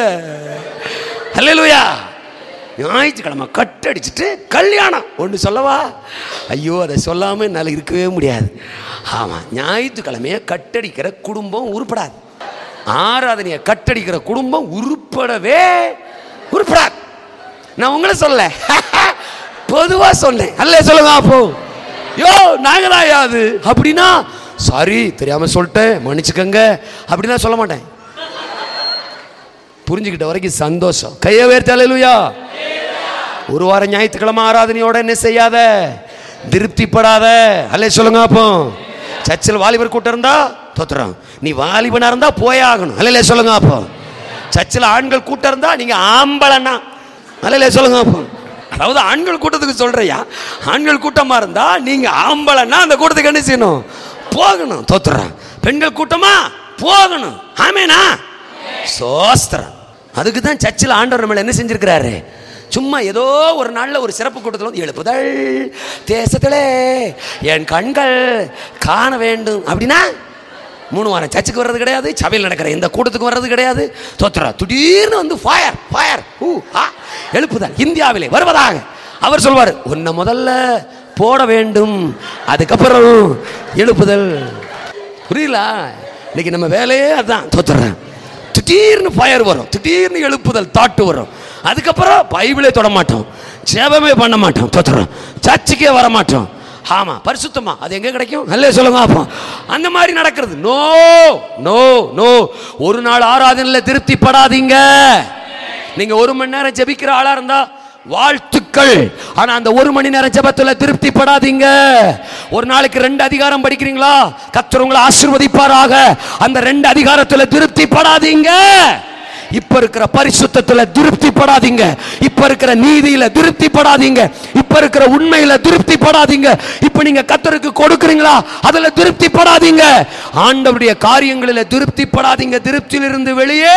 Speaker 1: அல்லேலூயா ஞாயிற்றுக்கிழமை கட்டடிச்சிட்டு கல்யாணம் ஒன்று சொல்லவா ஐயோ அதை சொல்லாமல் என்னால் இருக்கவே முடியாது ஆமாம் ஞாயிற்றுக்கிழமையை கட்டடிக்கிற குடும்பம் உருப்படாது ஆராதனையை கட்டடிக்கிற குடும்பம் உருப்படவே உருப்படாது நான் உங்களை சொல்ல பொதுவாக சொன்னேன் அல்ல சொல்லுங்க அப்போ யோ நாங்களாயா அது அப்படின்னா சாரி தெரியாம சொல்லிட்டேன் மன்னிச்சுக்கங்க அப்படின்னா சொல்ல மாட்டேன் புரிஞ்சுக்கிட்ட வரைக்கும் சந்தோஷம் கையை வேர்த்தலையா ஒரு வாரம் ஞாயிற்றுக்கிழமை ஆராதனையோட என்ன செய்யாத திருப்திப்படாத அல்ல சொல்லுங்க அப்போ சர்ச்சில் வாலிபர் கூட்டம் இருந்தா தோத்துறோம் நீ வாலிபனா இருந்தா போயே ஆகணும் அல்ல சொல்லுங்க அப்போ சர்ச்சில் ஆண்கள் கூட்டம் இருந்தா நீங்க ஆம்பளன்னா அல்ல சொல்லுங்க அப்போ அதாவது ஆண்கள் கூட்டத்துக்கு சொல்றியா ஆண்கள் கூட்டமா இருந்தா நீங்க ஆம்பளன்னா அந்த கூட்டத்துக்கு என்ன செய்யணும் போகணும் தோத்துறோம் பெண்கள் கூட்டமா போகணும் ஆமேனா சோஸ்திரம் அதுக்கு தான் சர்ச்சில் ஆண்டவர் நம்மளை என்ன செஞ்சிருக்கிறாரு சும்மா ஏதோ ஒரு நாளில் ஒரு சிறப்பு கூட்டத்தில் வந்து எழுப்புதல் தேசத்திலே என் கண்கள் காண வேண்டும் அப்படின்னா மூணு வாரம் சர்ச்சுக்கு வர்றது கிடையாது சபையில் நடக்கிற எந்த கூட்டத்துக்கு வர்றது கிடையாது தோத்துறா திடீர்னு வந்து ஃபயர் ஃபயர் ஊ ஆ எழுப்புதல் இந்தியாவிலே வருவதாக அவர் சொல்வார் உன்னை முதல்ல போட வேண்டும் அதுக்கப்புறம் எழுப்புதல் புரியல இன்னைக்கு நம்ம வேலையே அதான் தோத்துறேன் திடீர்னு ஃபயர் வரும் திடீர்னு எழுப்புதல் தாட்டு வரும் அதுக்கப்புறம் பைபிளே தொட மாட்டோம் சேவமே பண்ண மாட்டோம் தோத்துறோம் சர்ச்சுக்கே வர மாட்டோம் ஆமா பரிசுத்தமா அது எங்க கிடைக்கும் நல்ல சொல்லுங்க அப்போ அந்த மாதிரி நடக்கிறது நோ நோ நோ ஒரு நாள் ஆராதனையில் திருப்திப்படாதீங்க நீங்க ஒரு மணி நேரம் ஜெபிக்கிற ஆளா இருந்தா வாழ்த்துக்கள் ஆனா அந்த ஒரு மணி நேரம் ஜெபத்துல திருப்திப்படாதீங்க ஒரு நாளைக்கு ரெண்டு அதிகாரம் படிக்கிறீங்களா கர்த்தர் உங்களை ஆசீர்வதிப்பாராக அந்த ரெண்டு அதிகாரத்துல திருப்திப்படாதீங்க இப்ப இருக்கிற பரிசுத்தத்துல திருப்திப்படாதீங்க இப்ப இருக்கிற நீதியில திருப்திப்படாதீங்க இப்ப இருக்கிற உண்மையில திருப்திப்படாதீங்க இப்ப நீங்க கத்தருக்கு கொடுக்குறீங்களா அதுல திருப்திப்படாதீங்க ஆண்டவருடைய காரியங்களில திருப்திப்படாதீங்க திருப்தியிலிருந்து வெளியே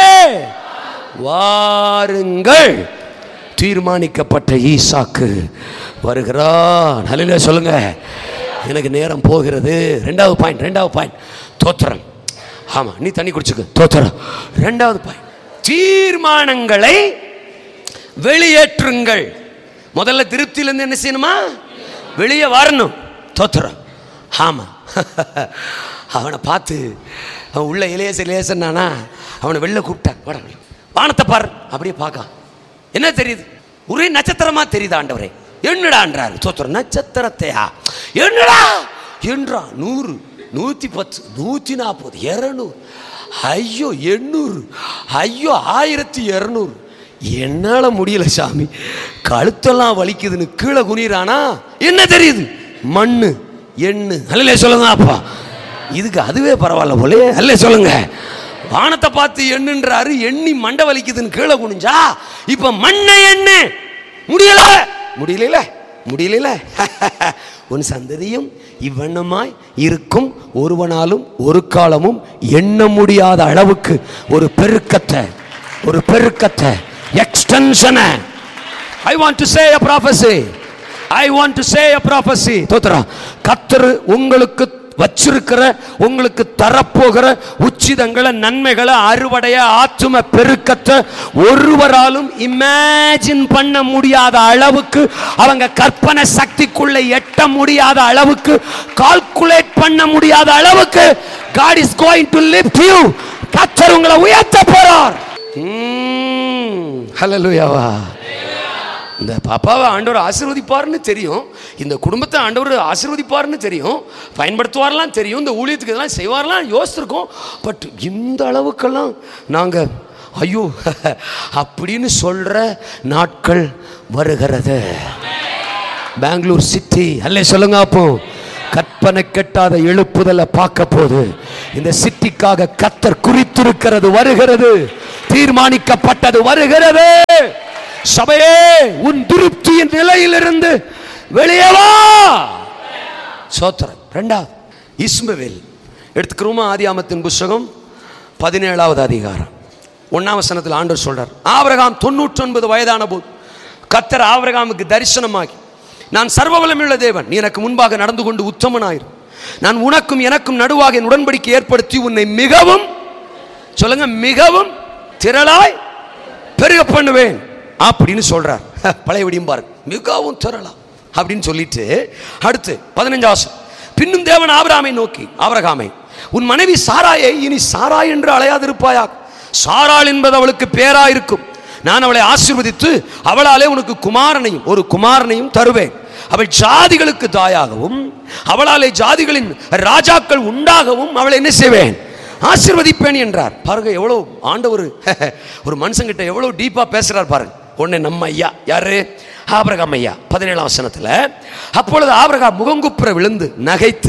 Speaker 1: வாருங்கள் தீர்மானிக்கப்பட்ட ஈசாக்கு வருகிறான் ஹalleluya சொல்லுங்க எனக்கு நேரம் போகிறது ரெண்டாவது பாயிண்ட் ரெண்டாவது பாயிண்ட் தோத்திரம் ஆமா நீ தண்ணி குடிச்சுக்க தோத்திரம் ரெண்டாவது பாயிண்ட் தீர்மானங்களை வெளியேற்றுங்கள் முதல்ல திருப்தியிலேருந்து என்ன செய்யணுமா வெளியே வரணும் தோத்துறோம் ஆமாம் அவனை பார்த்து அவன் உள்ள இளையச இளையசன்னானா அவனை வெளில கூப்பிட்டான் வாடா வெளில. வானத்தை பார் அப்படியே பார்க்கான் என்ன தெரியுது ஒரே நட்சத்திரமா தெரியுது ஆண்டவரே என்னடான்றாரு தோத்துறோம் நட்சத்திரத்தையா என்னடா என்றா நூறு நூற்றி பத்து நூற்றி நாற்பது இரநூறு ஐயோ எண்ணூறு ஐயோ ஆயிரத்தி இரநூறு என்னால் முடியல சாமி கழுத்தெல்லாம் வலிக்குதுன்னு கீழே குனிறானா என்ன தெரியுது மண்ணு எண்ணு அல்ல சொல்லுங்க அப்பா இதுக்கு அதுவே பரவாயில்ல போலே அல்ல சொல்லுங்க வானத்தை பார்த்து எண்ணுன்றாரு எண்ணி மண்டை வலிக்குதுன்னு கீழே குனிஞ்சா இப்ப மண்ணை எண்ணு முடியல முடியல முடியல உன் சந்ததியும் இவ்வண்ணமாய் இருக்கும் ஒருவனாலும் ஒரு காலமும் எண்ண முடியாத அளவுக்கு ஒரு பெருக்கத்தை ஒரு பெருக்கத்தை எக்ஸ்டென்ஷனை I want to say a prophecy I want to say a prophecy தோத்ரா கத்தர் உங்களுக்கு வச்சிருக்கிற உங்களுக்கு தரப்போகிற உச்சிதங்களை நன்மைகளை அறுவடைய ஆத்தும பெருக்கத்தை ஒருவராலும் இமேஜின் பண்ண முடியாத அளவுக்கு அவங்க கற்பனை சக்திக்குள்ள எட்ட முடியாத அளவுக்கு கால்குலேட் பண்ண முடியாத அளவுக்கு God is going to lift you கத்தர் உங்களை உயர்த்த போறார் ஹalleluyaவா இந்த பாப்பாவை ஆண்டவர் ஆசீர்வதிப்பார்னு தெரியும் இந்த குடும்பத்தை ஆண்டவர் ஆசீர்வதிப்பார்னு தெரியும் பயன்படுத்துவார்லாம் தெரியும் இந்த ஊழியத்துக்கு இதெல்லாம் செய்வார்லாம் யோசிச்சிருக்கோம் பட் இந்த அளவுக்கெல்லாம் நாங்கள் ஐயோ அப்படின்னு சொல்ற நாட்கள் வருகிறது பெங்களூர் சிட்டி அல்லே சொல்லுங்க அப்போ கற்பனை கெட்டாத எழுப்புதலை பார்க்க போது இந்த சிட்டிக்காக கத்தர் குறித்திருக்கிறது வருகிறது தீர்மானிக்கப்பட்டது வருகிறது சபையே உன் திருப்தியின் நிலையிலிருந்து வெளியே வா சோத்திரம் ரெண்டாவது இஸ்மவேல் எடுத்துக்கிறோமா ஆதியாமத்தின் புஸ்தகம் பதினேழாவது அதிகாரம் ஒன்னாம் வசனத்தில் ஆண்டவர் சொல்றார் ஆபிரகாம் தொண்ணூற்றொன்பது வயதான போது கத்தர் ஆபிரகாமுக்கு தரிசனமாகி நான் சர்வவலமுள்ள தேவன் நீ எனக்கு முன்பாக நடந்து கொண்டு உத்தமனாயிரு நான் உனக்கும் எனக்கும் நடுவாக என் உடன்படிக்கை ஏற்படுத்தி உன்னை மிகவும் சொல்லுங்க மிகவும் திரளாய் பெருக பண்ணுவேன் அப்படின்னு சொல்றார் பழையபடியும் பாருங்க மிகவும் திரளா அப்படின்னு சொல்லிட்டு அடுத்து பதினஞ்சாவது பின்னும் தேவன் ஆபிரகாமை நோக்கி ஆபிரகாமை உன் மனைவி சாராயை இனி சாராய் என்று அலையாதிருப்பாயா சாராள் என்பது அவளுக்கு பேரா இருக்கும் நான் அவளை ஆசீர்வதித்து அவளாலே உனக்கு குமாரனையும் ஒரு குமாரனையும் தருவேன் அவள் ஜாதிகளுக்கு தாயாகவும் அவளாலே ஜாதிகளின் ராஜாக்கள் உண்டாகவும் அவளை என்ன செய்வேன் ஆசீர்வதிப்பேன் என்றார் பாருங்க எவ்வளோ ஆண்டவர் ஒரு மனுஷங்கிட்ட எவ்வளோ டீப்பா பேசுறார் பாருங்க உடனே நம்ம ஐயா யாரு ஆபிரகாம் ஐயா பதினேழாம் வசனத்தில் அப்பொழுது ஆபிரகாம் முகங்குப்புற விழுந்து நகைத்து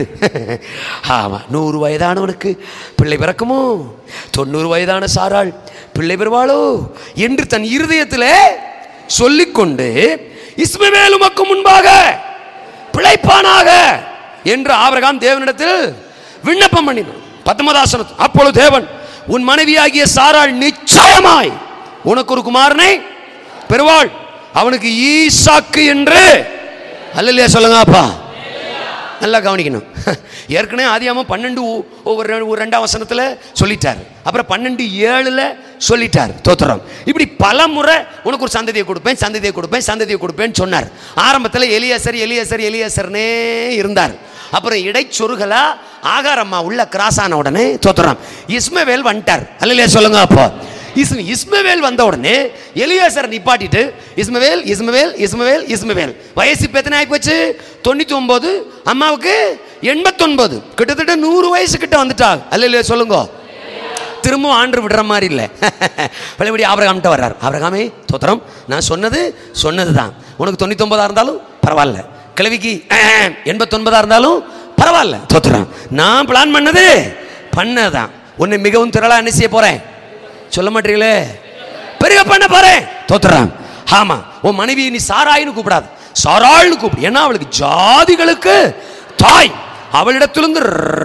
Speaker 1: ஆமா நூறு வயதானவனுக்கு பிள்ளை பிறக்குமோ தொண்ணூறு வயதான சாராள் பிள்ளை பெறுவாளோ என்று தன் இருதயத்தில் சொல்லிக்கொண்டு இஸ்மவேல் உமக்கு முன்பாக பிழைப்பானாக என்று ஆபிரகாம் தேவனிடத்தில் விண்ணப்பம் பண்ணினான் பத்தொன்பதாசனம் அப்பொழுது தேவன் உன் மனைவியாகிய சாராள் நிச்சயமாய் உனக்கு ஒரு குமாரனை பெறுவாள் அவனுக்கு ஈசாக்கு என்று அல்லையா சொல்லுங்க அப்பா நல்லா கவனிக்கணும் ஏற்கனவே ஆதியாமம் பன்னெண்டு ஒ- ஒரு ரெ- ஒரு ரெண்டாம் வசனத்தில் சொல்லிட்டார் அப்புறம் பன்னெண்டு ஏழுல சொல்லிட்டார் தோத்திரம் இப்படி பல முறை உனக்கு ஒரு சந்ததியை கொடுப்பேன் சந்ததியை கொடுப்பேன் சந்ததியை கொடுப்பேன்னு சொன்னார் ஆரம்பத்தில் எலியசர் எலியசர் எலியசர்னே இருந்தார் அப்புறம் இடைச்சொருகலா ஆகாரம்மா உள்ள கிராஸ் ஆன உடனே தோத்துறான் இஸ்மவேல் வந்துட்டார் அல்லையா சொல்லுங்க அப்போ இஸ்ம இஸ்மவேல் வந்த உடனே எலியாசர் நிப்பாட்டிட்டு இஸ்மவேல் இஸ்மவேல் இஸ்மவேல் இஸ்மவேல் வயசு இப்போ எத்தனை ஆகிப்போச்சு தொண்ணூற்றி ஒன்பது அம்மாவுக்கு எண்பத்தொன்பது கிட்டத்தட்ட நூறு வயசு கிட்ட வந்துட்டாங்க அல்ல இல்லையா சொல்லுங்க திரும்பவும் ஆண்டு விடுற மாதிரி இல்லை பழையபடி ஆபரகாம்கிட்ட வர்றார் ஆபரகாமே தோத்திரம் நான் சொன்னது சொன்னது தான் உனக்கு தொண்ணூத்தொன்பதா இருந்தாலும் பரவாயில்ல கிழவிக்கு எண்பத்தொன்பதா இருந்தாலும் பரவாயில்ல தோத்துறான் நான் பிளான் பண்ணது பண்ணதான் உன்னை மிகவும் திரளா என்ன செய்ய போறேன் சொல்ல மாட்டீங்களே பெருக பண்ண போறேன் தோத்துறான் ஆமா உன் மனைவி நீ சாராயின்னு கூப்பிடாது சாராள்னு கூப்பிடு ஏன்னா அவளுக்கு ஜாதிகளுக்கு தாய் அவளிடத்திலிருந்து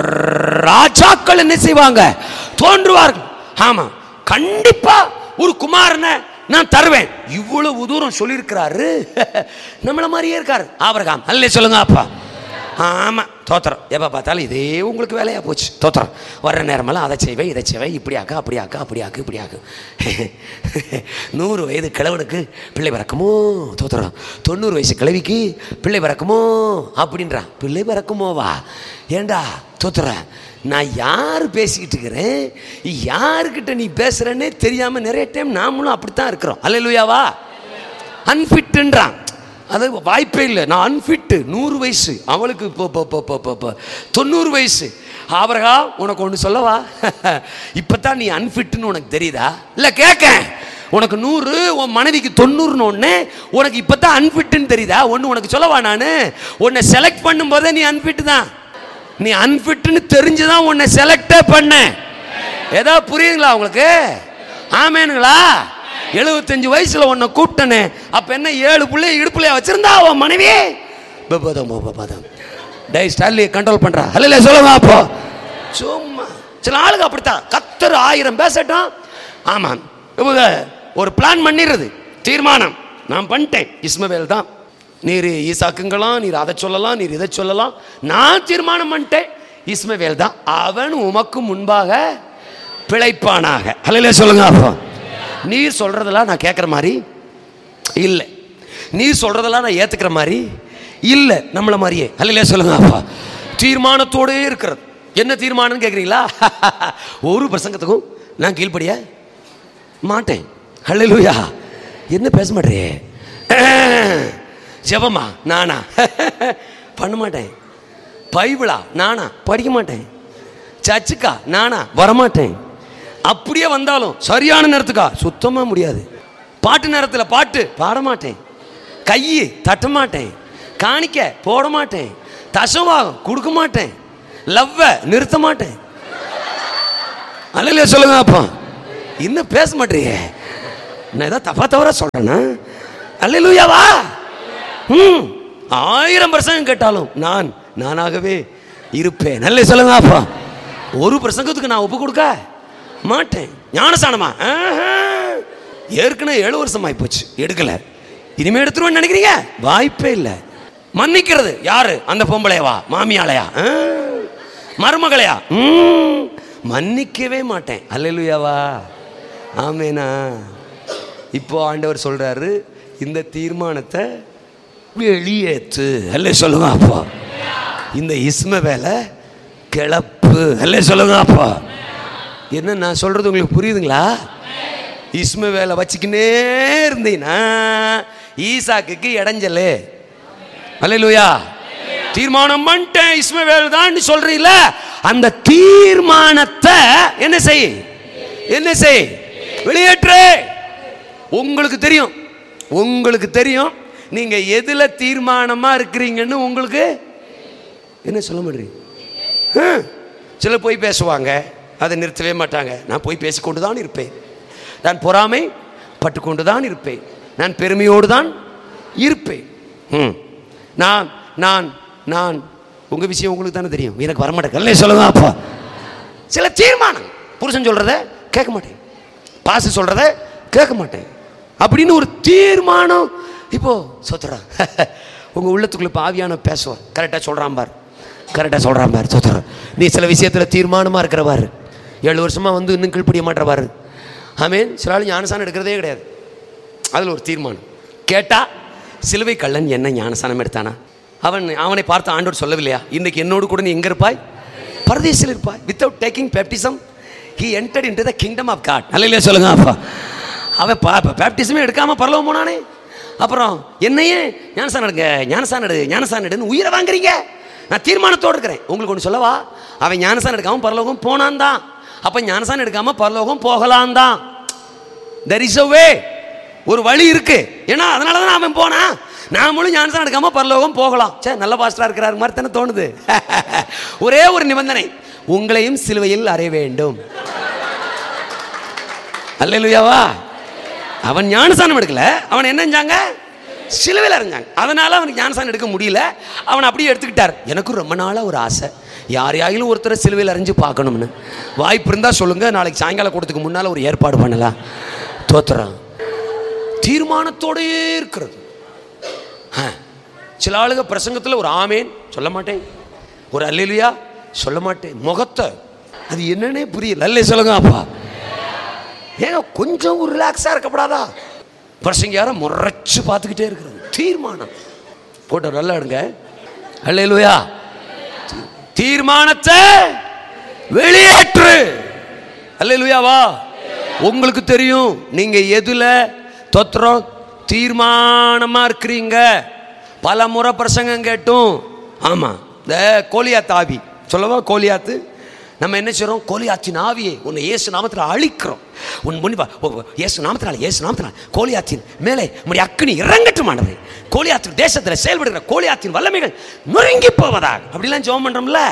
Speaker 1: ராஜாக்கள் என்ன செய்வாங்க தோன்றுவார்கள் ஆமா கண்டிப்பா ஒரு குமாரனை நான் தருவேன் இவ்வளவு தூரம் சொல்லியிருக்கிறாரு நம்மள மாதிரியே இருக்காரு ஆபரகாம் அல்ல சொல்லுங்க அப்பா ஆமா தோத்திரம் எப்போ பார்த்தாலும் இதே உங்களுக்கு வேலையா போச்சு தோத்திரம் வர்ற நேரமெல்லாம் அதை செய்வேன் இதை செய்வேன் இப்படி ஆக்க அப்படி ஆக்க அப்படி ஆக்கு இப்படி ஆக்கு நூறு வயது கிழவனுக்கு பிள்ளை பிறக்குமோ தோத்திரம் தொண்ணூறு வயசு கிழவிக்கு பிள்ளை பிறக்குமோ அப்படின்றான் பிள்ளை பிறக்குமோவா ஏண்டா தோத்துற நான் யார் பேசிக்கிட்டு இருக்கிறேன் யாருக்கிட்ட நீ பேசுறேன்னே தெரியாம நிறைய டைம் நாமளும் அப்படித்தான் இருக்கிறோம் அல்லையாவா அன்ஃபிட்டுன்றான் அது வாய்ப்பே இல்லை நான் அன்ஃபிட்டு நூறு வயசு அவளுக்கு இப்போ இப்போ இப்போ இப்போ இப்போ இப்போ தொண்ணூறு வயசு ஆபரகா உனக்கு ஒன்று சொல்லவா இப்போ தான் நீ அன்ஃபிட்டுன்னு உனக்கு தெரியுதா இல்லை கேட்க உனக்கு நூறு உன் மனைவிக்கு தொண்ணூறுன்னு ஒன்று உனக்கு இப்போ தான் அன்ஃபிட்டுன்னு தெரியுதா ஒன்று உனக்கு சொல்லவா நான் உன்னை செலக்ட் பண்ணும்போதே நீ அன்ஃபிட்டு தான் நீ அன்ஃபிட்னு தெரிஞ்சு தான் உன்னை செலக்டே பண்ண ஏதாவது புரியுதுங்களா உங்களுக்கு ஆமேனுங்களா எழுபத்தஞ்சு வயசுல உன்னை கூப்பிட்டனே அப்ப என்ன ஏழு பிள்ளைய இடுப்புலையா வச்சிருந்தா அவன் மனைவி பபதம் பபதம் டை ஸ்டாலி கண்ட்ரோல் பண்றா அல்ல சொல்லுங்க அப்போ சும்மா சில ஆளுங்க அப்படித்தான் கத்தர் ஆயிரம் பேசட்டும் ஆமாம் இவங்க ஒரு பிளான் பண்ணிடுறது தீர்மானம் நான் பண்ணிட்டேன் இஸ்மவேல் தான் நீர் ஈசாக்குங்களாம் நீர் அதை சொல்லலாம் நீர் இதை சொல்லலாம் நான் தீர்மானம் பண்ணிட்டேன் இஸ்மவேல் தான் அவன் உமக்கு முன்பாக பிழைப்பானாக அல்ல சொல்லுங்க அப்போ நீர் சொல்றதெல்லாம் நான் கேட்குற மாதிரி இல்லை நீர் சொல்றதெல்லாம் நான் ஏத்துக்கிற மாதிரி இல்லை நம்மள மாதிரியே அல்ல சொல்லுங்க அப்பா தீர்மானத்தோடே இருக்கிறது என்ன தீர்மானம்னு கேட்குறீங்களா ஒரு பிரசங்கத்துக்கும் நான் கீழ்ப்படிய மாட்டேன் ஹalleluya என்ன பேச மாட்டே ஜெபமா நானா பண்ண மாட்டேன் பைபிளா நானா படிக்க மாட்டேன் சர்ச்சுக்கா நானா வரமாட்டேன் அப்படியே வந்தாலும் சரியான நேரத்துக்கா சுத்தமாக முடியாது பாட்டு நேரத்தில் பாட்டு பாட மாட்டேன் கையை தட்ட மாட்டேன் காணிக்க போட மாட்டேன் தசவாகம் கொடுக்க மாட்டேன் லவ்வை நிறுத்த மாட்டேன் அல்லையா சொல்லுங்க அப்பா இன்னும் பேச மாட்டேங்க நான் ஏதாவது தப்பா தவறா சொல்றேன்னா அல்லையாவா ம் ஆயிரம் பிரசங்கம் கேட்டாலும் நான் நானாகவே இருப்பேன் நல்ல சொல்லுங்க அப்பா ஒரு பிரசங்கத்துக்கு நான் ஒப்பு கொடுக்க மாட்டேன் ஞானசானமா ஆஹா. ஏற்கனவே ஏழு வருஷம் ஆயிப்போச்சு எடுக்கல இனிமே எடுத்துருவேன்னு நினைக்கிறீங்க வாய்ப்பே இல்லை மன்னிக்கிறது யாரு அந்த பொம்பளையவா மாமியாளையா ஆ. மருமகளையா ம், மன்னிக்கவே மாட்டேன் அல்லேலூயாவா ஆமேனா இப்போ ஆண்டவர் சொல்றாரு இந்த தீர்மானத்தை வெளியேத்து அல்ல சொல்லுங்க அப்பா இந்த இஸ்ம வேலை கிளப்பு அல்ல சொல்லுங்க அப்பா என்ன நான் சொல்றது உங்களுக்கு புரியுதுங்களா இஸ்ம வேலை வச்சுக்கினே இருந்தீங்கன்னா ஈசாக்குக்கு இடைஞ்சலு அல்லேலூயா தீர்மானம் பண்ணிட்டேன் இஸ்மவேல் தான் சொல்றீல அந்த தீர்மானத்தை என்ன செய் என்ன செய் வெளியேற்று உங்களுக்கு தெரியும் உங்களுக்கு தெரியும் நீங்க எதுல தீர்மானமா இருக்கிறீங்கன்னு உங்களுக்கு என்ன சொல்ல மாட்டீங்க சிலர் போய் பேசுவாங்க அதை நிறுத்தவே மாட்டாங்க நான் போய் பேசிக்கொண்டு தான் இருப்பேன் நான் பொறாமை பட்டுக்கொண்டு தான் இருப்பேன் நான் பெருமையோடு தான் இருப்பேன் ம். நான் நான் நான் உங்க விஷயம் உங்களுக்கு தானே தெரியும் எனக்கு வரமாட்டேன் சொல்லுங்க அப்பா சில தீர்மானம் புருஷன் சொல்றத கேட்க மாட்டேன் பாசு சொல்றத கேட்க மாட்டேன் அப்படின்னு ஒரு தீர்மானம் இப்போ சொத்துறா உங்க உள்ளத்துக்குள்ள பாவியான பேசுவார் கரெக்டா சொல்றான் பார் கரெக்டா சொல்றான் பார் சொத்துறா நீ சில விஷயத்துல தீர்மானமா இருக்கிறவாரு ஏழு வருஷமா வந்து இன்னும் கீழ்ப்படிய மாட்டவாரு ஆமேன் சில ஆள் ஞானசானம் எடுக்கிறதே கிடையாது அதில் ஒரு தீர்மானம் கேட்டா சிலுவை கள்ளன் என்ன ஞானசானம் எடுத்தானா அவன் அவனை பார்த்து ஆண்டோர் சொல்லவில்லையா இன்னைக்கு என்னோடு கூட நீ எங்க இருப்பாய் பரதேசில் இருப்பாய் without taking baptism he entered into the kingdom of God அல்லையா சொல்லுங்க அப்பா அவன் பா பேப்டிசமே எடுக்காம பரலவம் போனானே அப்புறம் என்னையே ஞானசானம் எடுங்க ஞானசானம் எடு ஞானசானம் எடுன்னு உயிரை வாங்குறீங்க நான் தீர்மானத்தோடு இருக்கிறேன் உங்களுக்கு ஒன்று சொல்லவா அவன் ஞானசானம் எடுக்காம பரலோகம் போனான் தான் அப்போ ஞானசானம் எடுக்காம பரலோகம் போகலாம் தான் தெர் இஸ் வே ஒரு வழி இருக்கு ஏன்னா அதனால தான் அவன் போனான் நாமளும் ஞானசானம் எடுக்காம பரலோகம் போகலாம் சே நல்ல பாஸ்டரா இருக்கிறார் மாதிரி தானே தோணுது ஒரே ஒரு நிபந்தனை உங்களையும் சிலுவையில் அறைய வேண்டும் அல்லேலூயாவா அவன் ஞானசானம் எடுக்கல அவன் என்ன செஞ்சாங்க சிலுவையில் அரைஞ்சாங்க அதனால அவனுக்கு ஞானசானம் எடுக்க முடியல அவன் அப்படியே எடுத்துக்கிட்டார் எனக்கும் ரொம்ப நாளாக ஒரு ஆசை யாரையாயிலும் ஒருத்தரை சிலுவையில் அரைஞ்சு பார்க்கணும்னு வாய்ப்பு இருந்தால் சொல்லுங்க நாளைக்கு சாயங்காலம் கூடத்துக்கு முன்னால் ஒரு ஏற்பாடு பண்ணலாம் தோத்துறான் தீர்மானத்தோடயே இருக்கிறது ஆ. சில ஆளுங்க பிரசங்கத்தில் ஒரு ஆமேன் சொல்ல மாட்டேன் ஒரு அல்லேலுயா சொல்ல மாட்டேன் முகத்தை அது என்னன்னே புரியல அல்லே சொல்லுங்க அப்பா ஏங்க கொஞ்சம் ஒரு ரிலாக்ஸாக இருக்கப்படாதா பிரசங்க யாரை முறைச்சு பார்த்துக்கிட்டே இருக்கிறது தீர்மானம் போட்டோ நல்லா எடுங்க அல்லேலுயா தீர்மானத்தை வெளியேற்று அல்லேலுயாவா உங்களுக்கு தெரியும் நீங்க எதுல தொத்திரம் தீர்மானமா இருக்கிறீங்க பல முறை பிரசங்கம் கேட்டும் ஆமா இந்த கோலியாத்து ஆவி சொல்லவா கோலியாத்து நம்ம என்ன செய்றோம் கோலியாத்தின் ஆவியை உன்னை இயேசு நாமத்தில் அழிக்கிறோம் உன் முன்பா ஓ, ஓ, இயேசு நாமத்தினால இயேசு நாமத்தினால கோலியாத்தின் மேலே உம்முடைய அக்கினி இறங்கட்டும் ஆண்டவரே கோலியாத்து தேசத்தில் செயல்படுகிற கோலியாத்தின் வல்லமைகள் நொறுங்கி போவதாக அப்படிலாம் ஜெபம் பண்றோம்ல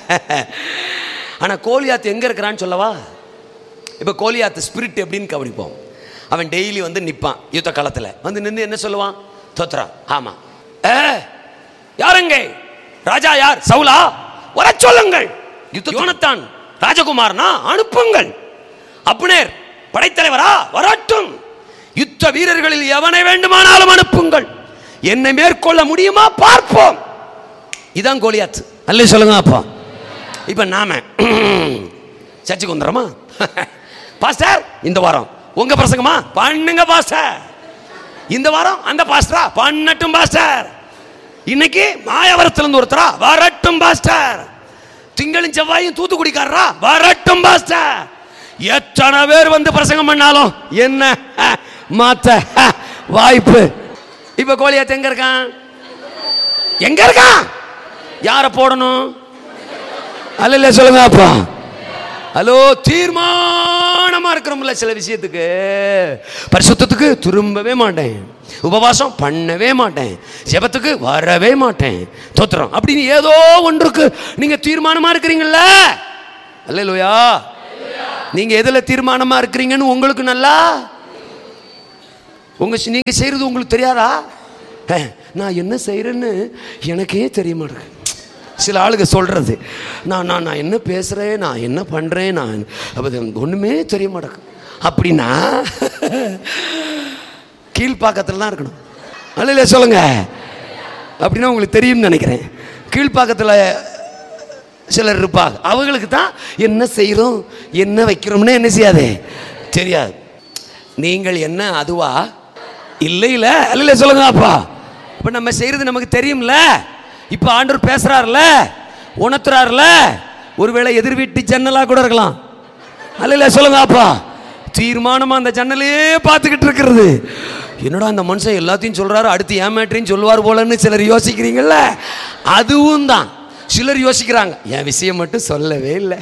Speaker 1: ஆனா கோலியாத்து எங்க இருக்கிறான்னு சொல்லவா இப்போ கோலியாத்து ஸ்பிரிட் எப்படின்னு கவனிப்போம் அவன் டெய்லி வந்து நிற்பான் யுத்த காலத்தில் வந்து நின்று என்ன சொல்லுவான் தோத்துறா ஆமா ஏ யாருங்க ராஜா யார் சவுலா வர சொல்லுங்கள் யுத்த யோனத்தான் ராஜகுமாரனா அனுப்புங்கள் அப்னேர் படைத்தலைவரா வரட்டும் யுத்த வீரர்களில் எவனை வேண்டுமானாலும் அனுப்புங்கள் என்னை மேற்கொள்ள முடியுமா பார்ப்போம் இதான் கோலியாத் அல்ல சொல்லுங்க அப்பா இப்ப நாம சர்ச்சுக்கு வந்துடுறோமா பாஸ்டர் இந்த வாரம் உங்க பிரசங்கமா பண்ணுங்க பாஸ்டர் இந்த வாரம் அந்த பாஸ்டரா பண்ணட்டும் பாஸ்டர் இன்னைக்கு மாயவரத்துல இருந்து ஒருத்தரா வரட்டும் பாஸ்டர் திங்களும் செவ்வாயும் தூத்துக்குடிக்காரரா வரட்டும் பாஸ்டர் எத்தனை பேர் வந்து பிரசங்கம் பண்ணாலும் என்ன மாத்த வாய்ப்பு இப்ப கோலியாத் எங்க இருக்கான் எங்க இருக்கான் யாரை போடணும் அல்ல சொல்லுங்க அப்பா ஹலோ தீர்மான இருக்கிறோம்ல சில விஷயத்துக்கு பரிசுத்தத்துக்கு திரும்பவே மாட்டேன் உபவாசம் பண்ணவே மாட்டேன் ஜெபத்துக்கு வரவே மாட்டேன் தோத்துறோம் அப்படின்னு ஏதோ ஒன்றுக்கு நீங்க தீர்மானமா இருக்கிறீங்கல்ல அல்லையா நீங்க எதுல தீர்மானமா இருக்கிறீங்கன்னு உங்களுக்கு நல்லா உங்க நீங்க செய்யறது உங்களுக்கு தெரியாதா ஹே, நான் என்ன செய்யறேன்னு எனக்கே தெரிய மாட்டேங்குது சில ஆளுங்க சொல்றது நான் நான் நான் என்ன பேசுறேன் நான் என்ன பண்றேன் நான் அப்ப இது ஒண்ணுமே தெரிய மாட்டேங்குது அப்படின்னா கீழ்ப்பாக்கத்தில் தான் இருக்கணும் அல்ல சொல்லுங்க அப்படின்னா உங்களுக்கு தெரியும்னு நினைக்கிறேன் கீழ்ப்பாக்கத்தில் சிலர் இருப்பாங்க அவங்களுக்கு தான் என்ன செய்கிறோம் என்ன வைக்கிறோம்னு என்ன செய்யாது தெரியாது நீங்கள் என்ன அதுவா இல்லை இல்ல அல்ல சொல்லுங்க அப்பா இப்ப நம்ம செய்யறது நமக்கு தெரியும்ல இப்ப ஆண்டவர் பேசுறாருல உணர்த்துறாருல ஒருவேளை எதிர் வீட்டு ஜன்னலா கூட இருக்கலாம் அல்ல சொல்லுங்க அப்பா தீர்மானமா அந்த ஜன்னலையே பார்த்துக்கிட்டு இருக்கிறது என்னடா அந்த மனுஷன் எல்லாத்தையும் சொல்றாரு அடுத்து ஏமாற்றின்னு சொல்லுவார் போலன்னு சிலர் யோசிக்கிறீங்கல்ல அதுவும் தான் சிலர் யோசிக்கிறாங்க என் விஷயம் மட்டும் சொல்லவே இல்லை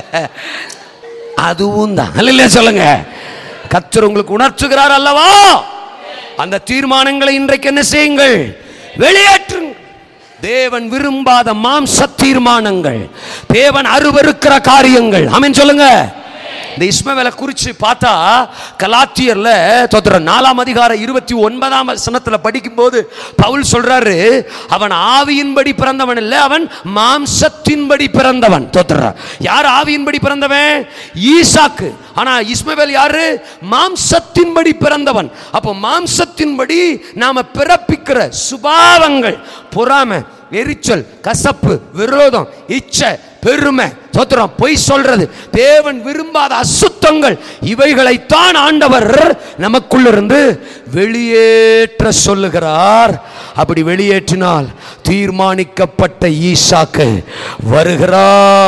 Speaker 1: அதுவும் தான் அல்ல சொல்லுங்க கர்த்தர் உங்களுக்கு உணர்த்துகிறார் அல்லவா அந்த தீர்மானங்களை இன்றைக்கு என்ன செய்யுங்கள் வெளியேற்றுங்கள் தேவன் விரும்பாத மாம்ச தீர்மானங்கள் தேவன் அருவருக்கிற காரியங்கள் ஆமென் சொல்லுங்க இந்த இஸ்மவேலை குறித்து பார்த்தா கலாத்தியர்ல தோத்துற நாலாம் அதிகாரம் இருபத்தி ஒன்பதாம் வசனத்துல படிக்கும்போது பவுல் சொல்றாரு அவன் ஆவியின்படி பிறந்தவன் இல்லை அவன் மாம்சத்தின்படி பிறந்தவன் தோத்துற யார் ஆவியின்படி பிறந்தவன் ஈசாக்கு ஆனா இஸ்மவேல் யாரு மாம்சத்தின்படி பிறந்தவன் அப்போ மாம்சத்தின்படி நாம பிறப்பிக்கிற சுபாவங்கள் பொறாமை எரிச்சல் கசப்பு விரோதம் இச்சை பெருமை சோத்திரம் பொய் சொல்றது தேவன் விரும்பாத அசுத்தங்கள் இவைகளைத்தான் ஆண்டவர் நமக்குள்ளிருந்து வெளியேற்ற சொல்லுகிறார் அப்படி வெளியேற்றினால் தீர்மானிக்கப்பட்ட ஈசாக்கு வருகிறா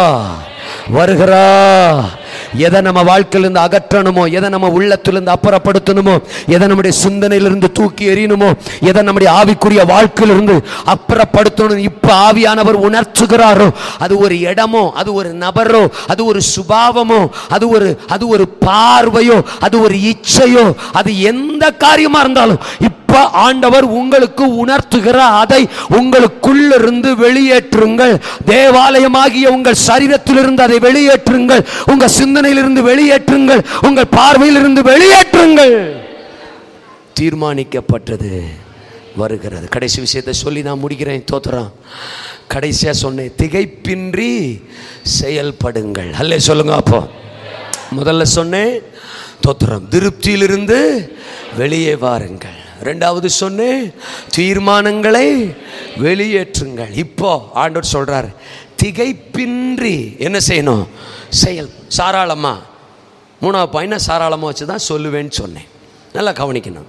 Speaker 1: வருகிறா எதை நம்ம வாழ்க்கையிலிருந்து அகற்றணுமோ எதை நம்ம உள்ளத்திலிருந்து அப்புறப்படுத்தணுமோ எதை நம்முடைய சிந்தனையிலிருந்து தூக்கி எறியணுமோ எதை நம்முடைய ஆவிக்குரிய வாழ்க்கையிலிருந்து அப்புறப்படுத்தணும் இப்ப ஆவியானவர் உணர்த்துகிறாரோ அது ஒரு இடமோ அது ஒரு நபரோ அது ஒரு சுபாவமோ அது ஒரு அது ஒரு பார்வையோ அது ஒரு இச்சையோ அது எந்த காரியமா இருந்தாலும் இப்ப ஆண்டவர் உங்களுக்கு உணர்த்துகிற அதை உங்களுக்குள்ளிருந்து வெளியேற்றுங்கள் தேவாலயமாகிய உங்கள் சரீரத்திலிருந்து அதை வெளியேற்றுங்கள் உங்க சிந்தனையிலிருந்து வெளியேற்றுங்கள் உங்கள் பார்வையிலிருந்து வெளியேற்றுங்கள் தீர்மானிக்கப்பட்டது வருகிறது கடைசி விஷயத்தை சொல்லி நான் முடிக்கிறேன் தோத்துறான் கடைசியா சொன்னேன் திகைப்பின்றி செயல்படுங்கள் அல்லே சொல்லுங்க அப்போ முதல்ல சொன்னேன் தோத்திரம் திருப்தியிலிருந்து வெளியே வாருங்கள் ரெண்டாவது சொன்னேன் தீர்மானங்களை வெளியேற்றுங்கள் இப்போ ஆண்டவர் சொல்றார் திகைப்பின்றி என்ன செய்யணும் செயல் சாராளமா மூணாவது பையனை சாராளமாக வச்சு தான் சொல்லுவேன்னு சொன்னேன் நல்லா கவனிக்கணும்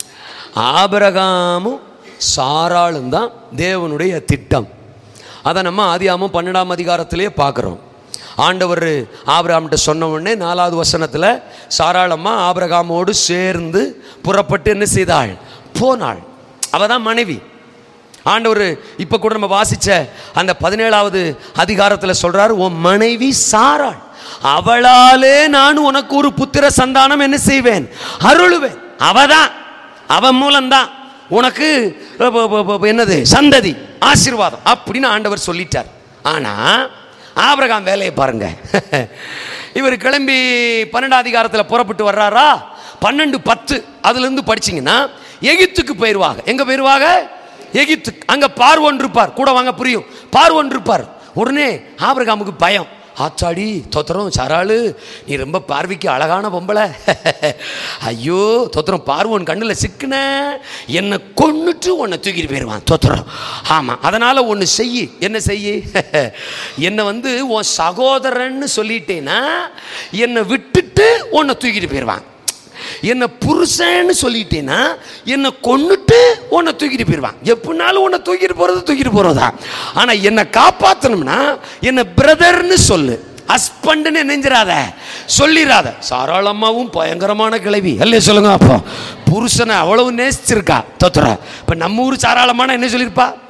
Speaker 1: ஆபரகாமும் சாராளும் தான் தேவனுடைய திட்டம் அதை நம்ம ஆதியாமம் பன்னெண்டாம் அதிகாரத்திலேயே பார்க்குறோம் ஆண்டவர் ஆபிரகாம்கிட்ட சொன்ன உடனே நாலாவது வசனத்தில் சாராளம்மா ஆபிரகாமோடு சேர்ந்து புறப்பட்டு என்ன செய்தாள் போனாள் அவ தான் மனைவி ஆண்டவர் இப்போ கூட நம்ம வாசிச்ச அந்த பதினேழாவது அதிகாரத்தில் சொல்றாரு உன் மனைவி சாராள் அவளாலே நான் உனக்கு ஒரு புத்திர சந்தானம் என்ன செய்வேன் அருளுவேன் அவதான் அவன் மூலம்தான் உனக்கு அ, ப, ப, ப, என்னது சந்ததி ஆசீர்வாதம் அப்படின்னு ஆண்டவர் சொல்லிட்டார் ஆனா ஆபிரகாம் வேலையை பாருங்க இவர் கிளம்பி பன்னெண்டாம் அதிகாரத்தில் புறப்பட்டு வர்றாரா பன்னெண்டு பத்து அதுலேருந்து படிச்சீங்கன்னா எகிப்துக்கு போயிடுவாங்க எங்க போயிடுவாங்க எகிப்து அங்க பார்வோன் இருப்பார் கூட வாங்க புரியும் பார்வோன் இருப்பார் உடனே ஆபிரகாமுக்கு பயம் ஆச்சாடி தோத்திரம் சராளு நீ ரொம்ப பார்வைக்கு அழகான பொம்பளை ஐயோ தோத்திரம் பார்வோன் கண்ணில் சிக்கின என்னை கொன்னுட்டு உன்னை தூக்கிட்டு போயிடுவான் தோத்திரம் ஆமாம் அதனால் ஒன்று செய் என்ன செய் என்னை வந்து உன் சகோதரன்னு சொல்லிட்டேன்னா என்னை விட்டுட்டு உன்னை தூக்கிட்டு போயிடுவான் என்ன புருஷன்னு சொல்லிட்டேன்னா என்னை கொன்னுட்டு உன்னை தூக்கிட்டு போயிடுவான் எப்படினாலும் உன்னை தூக்கிட்டு போறது தூக்கிட்டு போறதா ஆனா என்னை காப்பாத்தணும்னா என்ன பிரதர்னு சொல்லு ஹஸ்பண்ட்னு நெஞ்சிராத சொல்லிடாத சாராளம்மாவும் பயங்கரமான கிளவி அல்ல சொல்லுங்க அப்போ புருஷனை அவ்வளவு நேசிச்சிருக்கா தோத்துறா இப்ப நம்ம ஊர் சாராளமான என்ன சொல்லியிருப்பா பூ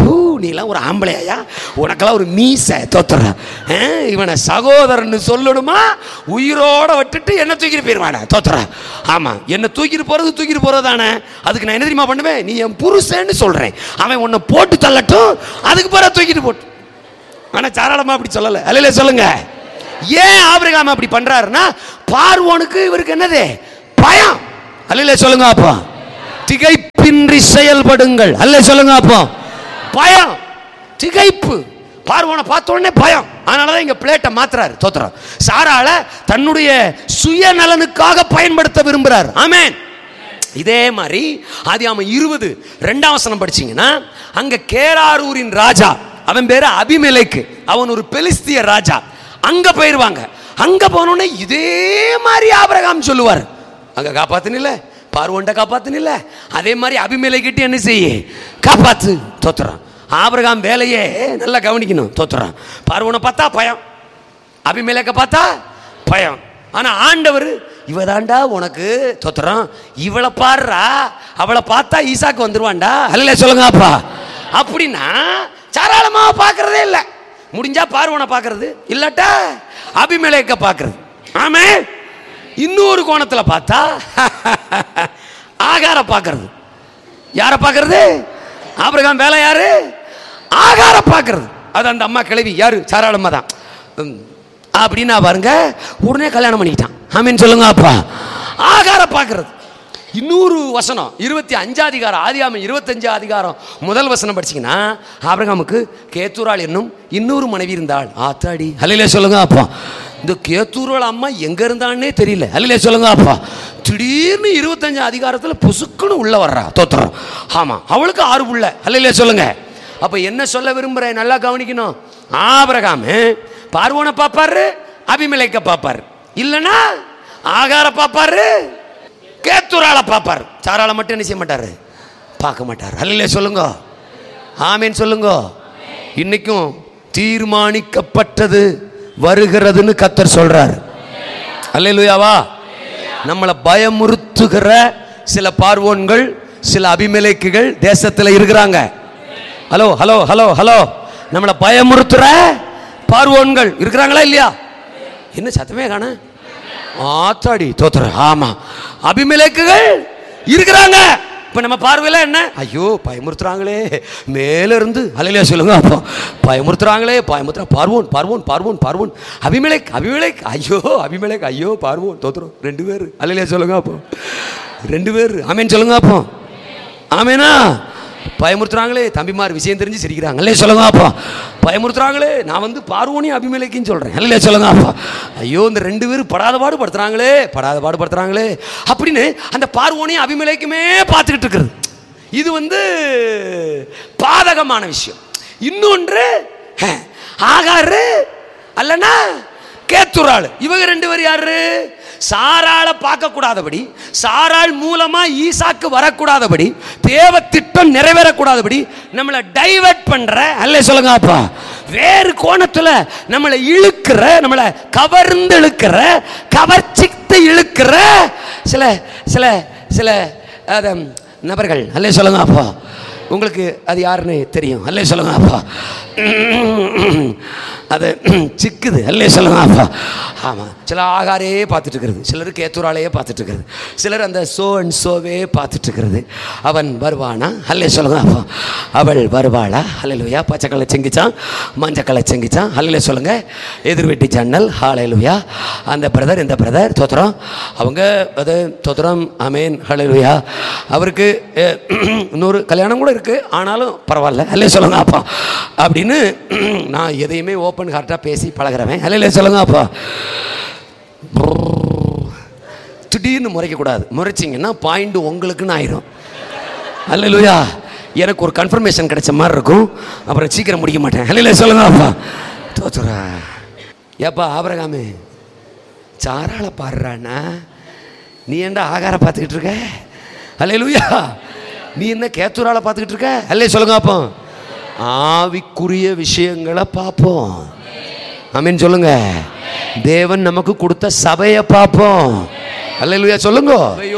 Speaker 1: நீலாம் ஒரு ஆம்பளையா உனக்கெல்லாம் ஒரு மீசை தோத்துற இவனை சகோதரன்னு சொல்லணுமா உயிரோட விட்டுட்டு என்ன தூக்கிட்டு போயிடுவானே தோத்துற ஆமாம் என்ன தூக்கிட்டு போகிறது தூக்கிட்டு போகிறது தானே அதுக்கு நான் என்ன தெரியுமா பண்ணுவேன் நீ என் புருஷன்னு சொல்கிறேன் அவன் உன்னை போட்டு தள்ளட்டும் அதுக்கு பிறகு தூக்கிட்டு போட்டு ஆனால் தாராளமாக அப்படி சொல்லலை அல்ல சொல்லுங்க ஏன் ஆபிரகாம் அப்படி பண்றாருன்னா பார்வோனுக்கு இவருக்கு என்னது பயம் அல்ல சொல்லுங்க அப்போ திகைப்பின்றி செயல்படுங்கள் அல்ல சொல்லுங்க அப்போ பயம் திகைப்பு பார்வோனை பார்த்த உடனே பயம் அதனால தான் இங்க பிளேட்டை மாத்துறாரு தோத்துறார் சாரால தன்னுடைய சுயநலனுக்காக பயன்படுத்த விரும்புறார் ஆமென் இதே மாதிரி ஆதியாம இருபது ரெண்டாம் வசனம் படிச்சீங்கன்னா அங்க கேராரூரின் ராஜா அவன் பேரு அபிமெலேக்கு அவன் ஒரு பெலிஸ்திய ராஜா அங்க போயிருவாங்க அங்க போனோடனே இதே மாதிரி ஆபிரகாம் சொல்லுவார் அங்க காப்பாத்துனில்ல பார்வோன்ட்ட காப்பாத்துனில்ல அதே மாதிரி அபிமெலேக்கிட்டு என்ன செய்ய காப்பாத்து தோத்துறான் ஆபிரகாம் வேலையே நல்லா கவனிக்கணும் தோத்துறான் பார்வோனை பார்த்தா பயம் அபிமேலக்க பார்த்தா பயம் ஆனா ஆண்டவர் இவ தாண்டா உனக்கு தொத்துறான் இவளை பாடுறா அவளை பார்த்தா ஈசாக்கு வந்துருவான்டா அல்ல சொல்லுங்க அப்பா அப்படின்னா தாராளமா பார்க்கறதே இல்லை முடிஞ்சா பார்வனை பார்க்கறது இல்லாட்டா அபிமேலேக்க பார்க்கறது ஆமே இன்னொரு கோணத்துல பார்த்தா ஆகார பார்க்கறது யாரை பார்க்கறது ஆபிரகாம் வேலை யாரு ஆகார பார்க்கறது அது அந்த அம்மா கிளவி யாரு சாராளம்மா தான் ம், அப்படின்னா பாருங்க உடனே கல்யாணம் பண்ணிக்கிட்டான் ஆமீன் சொல்லுங்க அப்பா ஆகார பார்க்கறது இன்னொரு வசனம் இருபத்தி அஞ்சாம் அதிகாரம் ஆதியாமம் இருபத்தஞ்சு அதிகாரம் முதல் வசனம் படிச்சீங்கன்னா ஆபிரகாமுக்கு கேத்தூராள் என்னும் இன்னொரு மனைவி இருந்தாள் ஆத்தாடி அல்லையிலே சொல்லுங்க அப்பா இந்த கேத்தூராள் அம்மா எங்க இருந்தான்னே தெரியல அல்லையிலே சொல்லுங்க அப்பா திடீர்னு இருபத்தஞ்சு அதிகாரத்தில் புசுக்குன்னு உள்ள வர்றா தோத்துறோம் ஆமா அவளுக்கு ஆறு புள்ள அல்லையிலே சொல்லுங்க அப்ப என்ன சொல்ல விரும்புறேன் நல்லா கவனிக்கணும் ஆபிரகாமு பார்வோனை பார்ப்பாரு அபிமலைக்க பார்ப்பாரு இல்லைன்னா ஆகார பார்ப்பாரு கேத்துரால பார்ப்பார் சாரால மட்டும் என்ன செய்ய மாட்டாரு பார்க்க மாட்டார் அல்ல சொல்லுங்க ஆமேன் சொல்லுங்க இன்னைக்கும் தீர்மானிக்கப்பட்டது வருகிறதுன்னு கத்தர் சொல்றார் அல்லேலூயாவா நம்மளை பயமுறுத்துகிற சில பார்வோன்கள் சில அபிமலைக்குகள் தேசத்தில் இருக்கிறாங்க ஹலோ ஹலோ ஹலோ ஹலோ நம்மளை பயமுறுத்துற பார்வோன்கள் இருக்கிறாங்களா இல்லையா என்ன சத்தமே காண ஆத்தாடி தோத்துற ஆமா அபிமலேக்குகள் இருக்கிறாங்க இப்ப நம்ம பார்வையில என்ன ஐயோ பயமுறுத்துறாங்களே மேல இருந்து அலையில சொல்லுங்க அப்போ பயமுறுத்துறாங்களே பயமுறுத்துறா பார்வோன் பார்வோன் பார்வோன் பார்வோன் அபிமலேக் அபிமலேக் ஐயோ அபிமலேக் ஐயோ பார்வோன் தோத்துறோம் ரெண்டு பேர் அலையில சொல்லுங்க அப்போ ரெண்டு பேர் ஆமேன் சொல்லுங்க அப்போ ஆமேனா பயமுறுத்துறாங்களே தம்பிமார் விஷயம் தெரிஞ்சு சிரிக்கிறாங்க இல்லையே சொல்லுங்க அப்பா பயமுறுத்துறாங்களே நான் வந்து பார்வோனி அபிமலைக்குன்னு சொல்றேன் இல்லையே சொல்லுங்க அப்பா ஐயோ இந்த ரெண்டு பேரும் படாத பாடு படுத்துறாங்களே படாத பாடு படுத்துறாங்களே அப்படின்னு அந்த பார்வோனி அபிமலைக்குமே பார்த்துக்கிட்டு இருக்கிறது இது வந்து பாதகமான விஷயம் இன்னொன்று ஹ, ஆகாரு அல்லனா கேத்துராள் இவங்க ரெண்டு பேர் யாரு சாராள பார்க்க கூடாதபடி சாராள் மூலமா ஈசாக்கு வரக்கூடாதபடி தேவ திட்டம் நிறைவேறக்கூடாதபடி நம்மளை டைவர்ட் பண்ற அல்ல சொல்லுங்க அப்பா வேறு கோணத்துல நம்மளை இழுக்கிற நம்மளை கவர்ந்து இழுக்கிற கவர்ச்சித்து இழுக்கிற சில சில சில அத, நபர்கள் அல்ல சொல்லுங்க அப்பா உங்களுக்கு அது யாருன்னு தெரியும் அல்லே சொல்லுங்க அப்பா அது சிக்குது அல்லே சொல்லுங்க அப்பா ஆமாம் சில ஆகாரையே பார்த்துட்டு இருக்கிறது சிலர் கேத்தூராலேயே பார்த்துட்டு இருக்கிறது சிலர் அந்த சோ அண்ட் சோவே பார்த்துட்டு இருக்கிறது அவன் வருவானா அல்லே சொல்லுங்க அப்பா அவள் வருவாளா அல்லையா பச்சை கலை செங்கிச்சான் மஞ்சள் கலை செங்கிச்சான் அல்ல சொல்லுங்க எதிர் வீட்டு ஜன்னல் ஹாலையிலுயா அந்த பிரதர் இந்த பிரதர் தோத்திரம் அவங்க அது தோத்திரம் அமேன் ஹalleluya அவருக்கு அஹ், இன்னொரு கல்யாணம் கூட இருக்கு ஆனாலும் பரவாயில்ல அல்ல சொல்லுங்க அப்பா அப்படின்னு நான் எதையுமே ஓப்பன் ஹார்ட்டாக பேசி பழகிறவன் அல்ல சொல்லுங்க அப்பா திடீர்னு முறைக்கக்கூடாது முறைச்சிங்கன்னா பாயிண்ட் உங்களுக்குன்னு ஆயிரும் அல்லையா எனக்கு ஒரு கன்ஃபர்மேஷன் கிடைச்ச மாதிரி இருக்கும் அப்புறம் சீக்கிரம் முடிக்க மாட்டேன் அல்லையில சொல்லுங்க அப்பா தோத்துறா ஏப்பா ஆபரகாமே சாராள பாடுறானா நீ ஏன்டா ஆகார பார்த்துக்கிட்டு இருக்க அல்லையா நீ என்ன கேத்தூரால பார்த்துக்கிட்டு இருக்க அல்லே சொல்லுங்க அப்போ ஆவிக்குரிய விஷயங்களை பார்ப்போம் ஆமீன் சொல்லுங்க தேவன் நமக்கு கொடுத்த சபையை பார்ப்போம் அல்லேலூயா சொல்லுங்க சபையோடு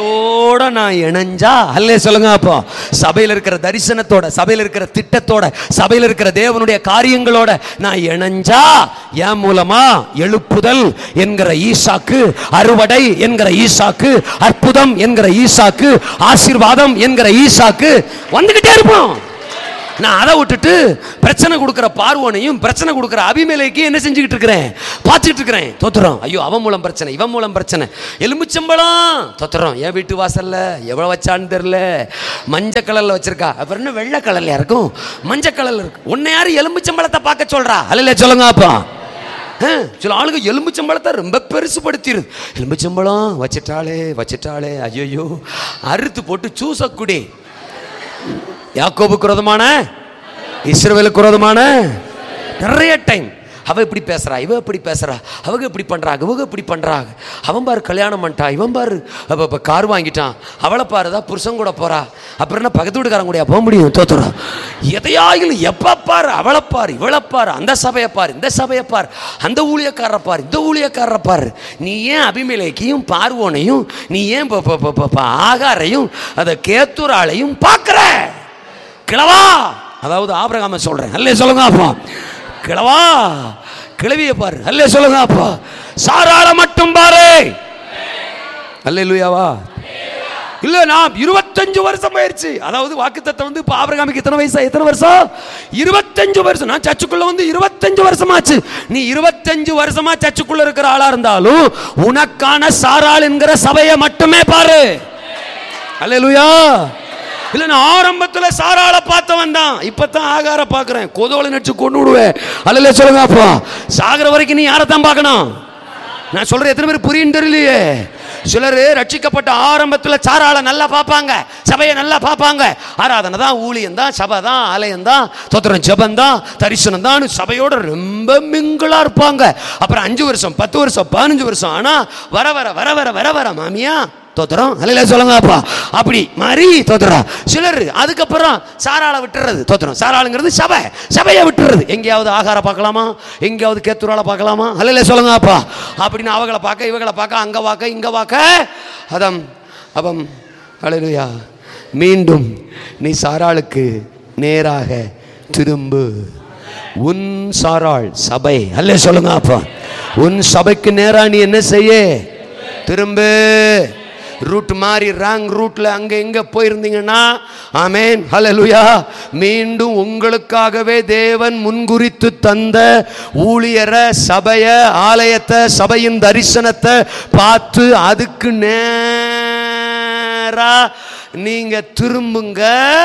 Speaker 1: சபையோட நான் இணைஞ்சா அல்லே சொல்லுங்க அப்போ சபையில் இருக்கிற தரிசனத்தோட சபையில் இருக்கிற திட்டத்தோட சபையில் இருக்கிற தேவனுடைய காரியங்களோட நான் இணைஞ்சா என் மூலமா எழுப்புதல் என்கிற ஈசாக்கு அறுவடை என்கிற ஈசாக்கு அற்புதம் என்கிற ஈசாக்கு ஆசீர்வாதம் என்கிற ஈசாக்கு வந்துகிட்டே இருப்போம் நான் அதை விட்டுட்டு பிரச்சனை கொடுக்குற பார்வோனையும் பிரச்சனை கொடுக்குற அபிமேலைக்கு என்ன செஞ்சுக்கிட்டு இருக்கிறேன் பார்த்துட்டு இருக்கிறேன் தோத்துறோம் ஐயோ அவன் மூலம் பிரச்சனை இவன் மூலம் பிரச்சனை எலுமிச்சம்பழம் தோத்துறோம் என் வீட்டு வாசல்ல எவ்வளோ வச்சான்னு தெரில மஞ்சள் கலரில் வச்சிருக்கா அப்புறம் என்ன வெள்ளை கலர்ல இருக்கும் மஞ்சள் கலர்ல இருக்கு உன்னை யாரு எலுமிச்சம்பழத்தை பார்க்க சொல்றா அல்ல சொல்லுங்க அப்பா ஆ, சில ஆளுங்க எலும்புச்சம்பழத்தை ரொம்ப பெருசுபடுத்திடுது எலும்புச்சம்பழம் வச்சிட்டாளே வச்சிட்டாளே ஐயோ அறுத்து போட்டு சூசக்குடி யாக்கோபுக்கு விரோதமான இஸ்ரவேலுக்கு விரோதமான நிறைய டைம் அவ இப்படி பேசுறா இவ இப்படி பேசுறா அவங்க இப்படி பண்றாங்க இவங்க இப்படி பண்றாங்க அவன் பாரு கல்யாணம் பண்ணிட்டான் இவன் பாரு அப்ப இப்ப கார் வாங்கிட்டான் அவளை பாருதா புருஷன் கூட போறா அப்புறம் என்ன பக்கத்து வீட்டுக்காரங்க கூட போக முடியும் தோத்துறா எதையாயிலும் எப்ப பாரு அவளை பாரு இவளை பாரு அந்த சபையை பாரு இந்த சபையை பாரு அந்த ஊழியக்காரரை பாரு இந்த ஊழியக்காரரை பாரு நீ ஏன் அபிமேலைக்கையும் பார்வோனையும் நீ ஏன் ப- ப- ப- ப- ப- ஆகாரையும் அதை கேத்துராளையும் பார்க்குற கிழவா அதாவது ஆபிரகாம சொல்றேன் அல்லே சொல்லுங்க அப்பா கிழவா கிழவிய பாரு அல்லே சொல்லுங்க அப்பா சாராள மட்டும் பாரு அல்லே லூயாவா இல்ல நான் இருபத்தஞ்சு வருஷம் ஆயிருச்சு அதாவது வாக்குத்தத்தை வந்து இப்ப ஆபிரகாமுக்கு எத்தனை வயசா எத்தனை வருஷம் இருபத்தஞ்சு வருஷம் நான் சர்ச்சுக்குள்ள வந்து இருபத்தஞ்சு வருஷமாச்சு நீ இருபத்தஞ்சு வருஷமா சர்ச்சுக்குள்ள இருக்கிற ஆளா இருந்தாலும் உனக்கான சாராள் என்கிற சபையை மட்டுமே பாரு அல்லேலூயா இல்ல நான் ஆரம்பத்துல சாராள பார்த்தவன் தான் இப்பதான் ஆகார பார்க்கறேன் கொதோலை நடிச்சு கொண்டு விடுவேன் அல்ல சொல்லுங்க அப்பா சாகிற வரைக்கும் நீ யாரை தான் பார்க்கணும் நான் சொல்றேன் எத்தனை பேர் புரியும் தெரியலையே சிலர் ரட்சிக்கப்பட்ட ஆரம்பத்துல சாராள நல்லா பார்ப்பாங்க சபையை நல்லா பார்ப்பாங்க ஆராதனை தான் ஊழியம் தான் சபை தான் ஆலயம் தான் தோத்திரம் ஜபம் தான் தரிசனம் தான் சபையோட ரொம்ப மிங்கிளா இருப்பாங்க அப்புறம் அஞ்சு வருஷம் பத்து வருஷம் பதினஞ்சு வருஷம் ஆனா வர வர வர வர வர வர மாமியா தோத்துறோம் அல்ல சொல்லுங்க அப்பா அப்படி மாதிரி தோத்துறோம் சிலர் அதுக்கப்புறம் சாராளை விட்டுறது தோத்துறோம் சாராளுங்கிறது சபை சபையை விட்டுறது எங்கேயாவது ஆகார பார்க்கலாமா எங்கேயாவது கேத்துரால பார்க்கலாமா அல்ல சொல்லுங்க அப்பா அப்படின்னு அவங்கள பார்க்க இவங்களை பார்க்க அங்க பார்க்க இங்க பார்க்க அதம் அவம் அழலுயா மீண்டும் நீ சாராளுக்கு நேராக திரும்பு உன் சாராள் சபை அல்ல சொல்லுங்க அப்பா உன் சபைக்கு நேரா நீ என்ன செய்ய திரும்பு ரூட் மாறி ராங் ரூட்ல அங்க எங்க போயிருந்தீங்கன்னா ஆமேன் ஹalleluya மீண்டும் உங்களுக்காகவே தேவன் முன்குறித்து தந்த ஊழியரை சபைய ஆலயத்தை சபையின் தரிசனத்தை பார்த்து அதுக்கு நேரா நீங்க திரும்புங்க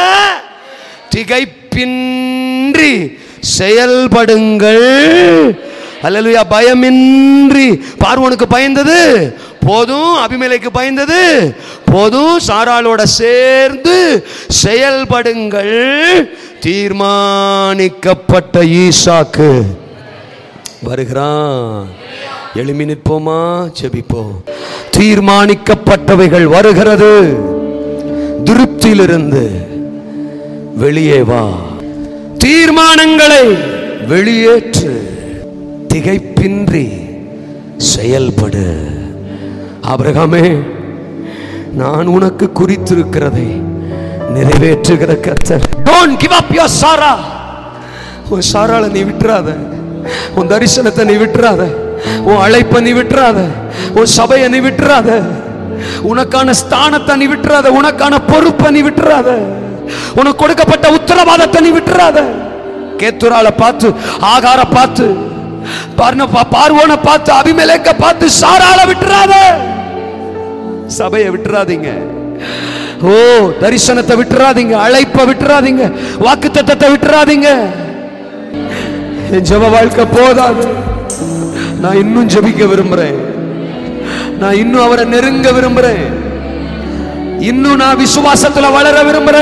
Speaker 1: திகைப்பின்றி செயல்படுங்கள் அல்லேலூயா பயமின்றி பார்வோனுக்கு பயந்தது போதும் அபிமேலைக்கு பயந்தது போதும் சாராளோட சேர்ந்து செயல்படுங்கள் தீர்மானிக்கப்பட்ட ஈசாக்கு வருகிறான் எழுமி நிற்போமா செபிப்போம் தீர்மானிக்கப்பட்டவைகள் வருகிறது திருப்தியிலிருந்து வெளியே வா தீர்மானங்களை வெளியேற்று திகைப்பின்றி செயல்படு ஆபிரகாமே நான் உனக்கு குறித்திருக்கிறதை நிறைவேற்றுகிற கர்த்தர் don't give up your Sarah உன் சாராளை நீ விட்டுறாத உன் தரிசனத்தை நீ விட்டுறாத உன் அழைப்பை நீ விட்டுறாத உன் சபையை நீ விட்டுறாத உனக்கான ஸ்தானத்தை நீ விட்டுறாத உனக்கான பொறுப்பை நீ விட்டுறாத உனக்கு கொடுக்கப்பட்ட உத்தரவாதத்தை நீ விட்டுறாத கேத்துரால பார்த்து ஆகார பார்த்து பார்ன பார்வோனை பார்த்து அபிமேலேக்க பார்த்து சாராள விட்டுறாத சபையை விட்டுறாதீங்க ஓ தரிசனத்தை விட்டுறாதீங்க அழைப்பை விட்டுறாதீங்க வாக்கு தத்தத்தை விட்டுறாதீங்க என் ஜெப வாழ்க்கை போதாது நான் இன்னும் ஜெபிக்க விரும்புறேன் நான் இன்னும் அவரை நெருங்க விரும்புறேன் இன்னும் நான் விசுவாசத்துல வளர விரும்புறேன்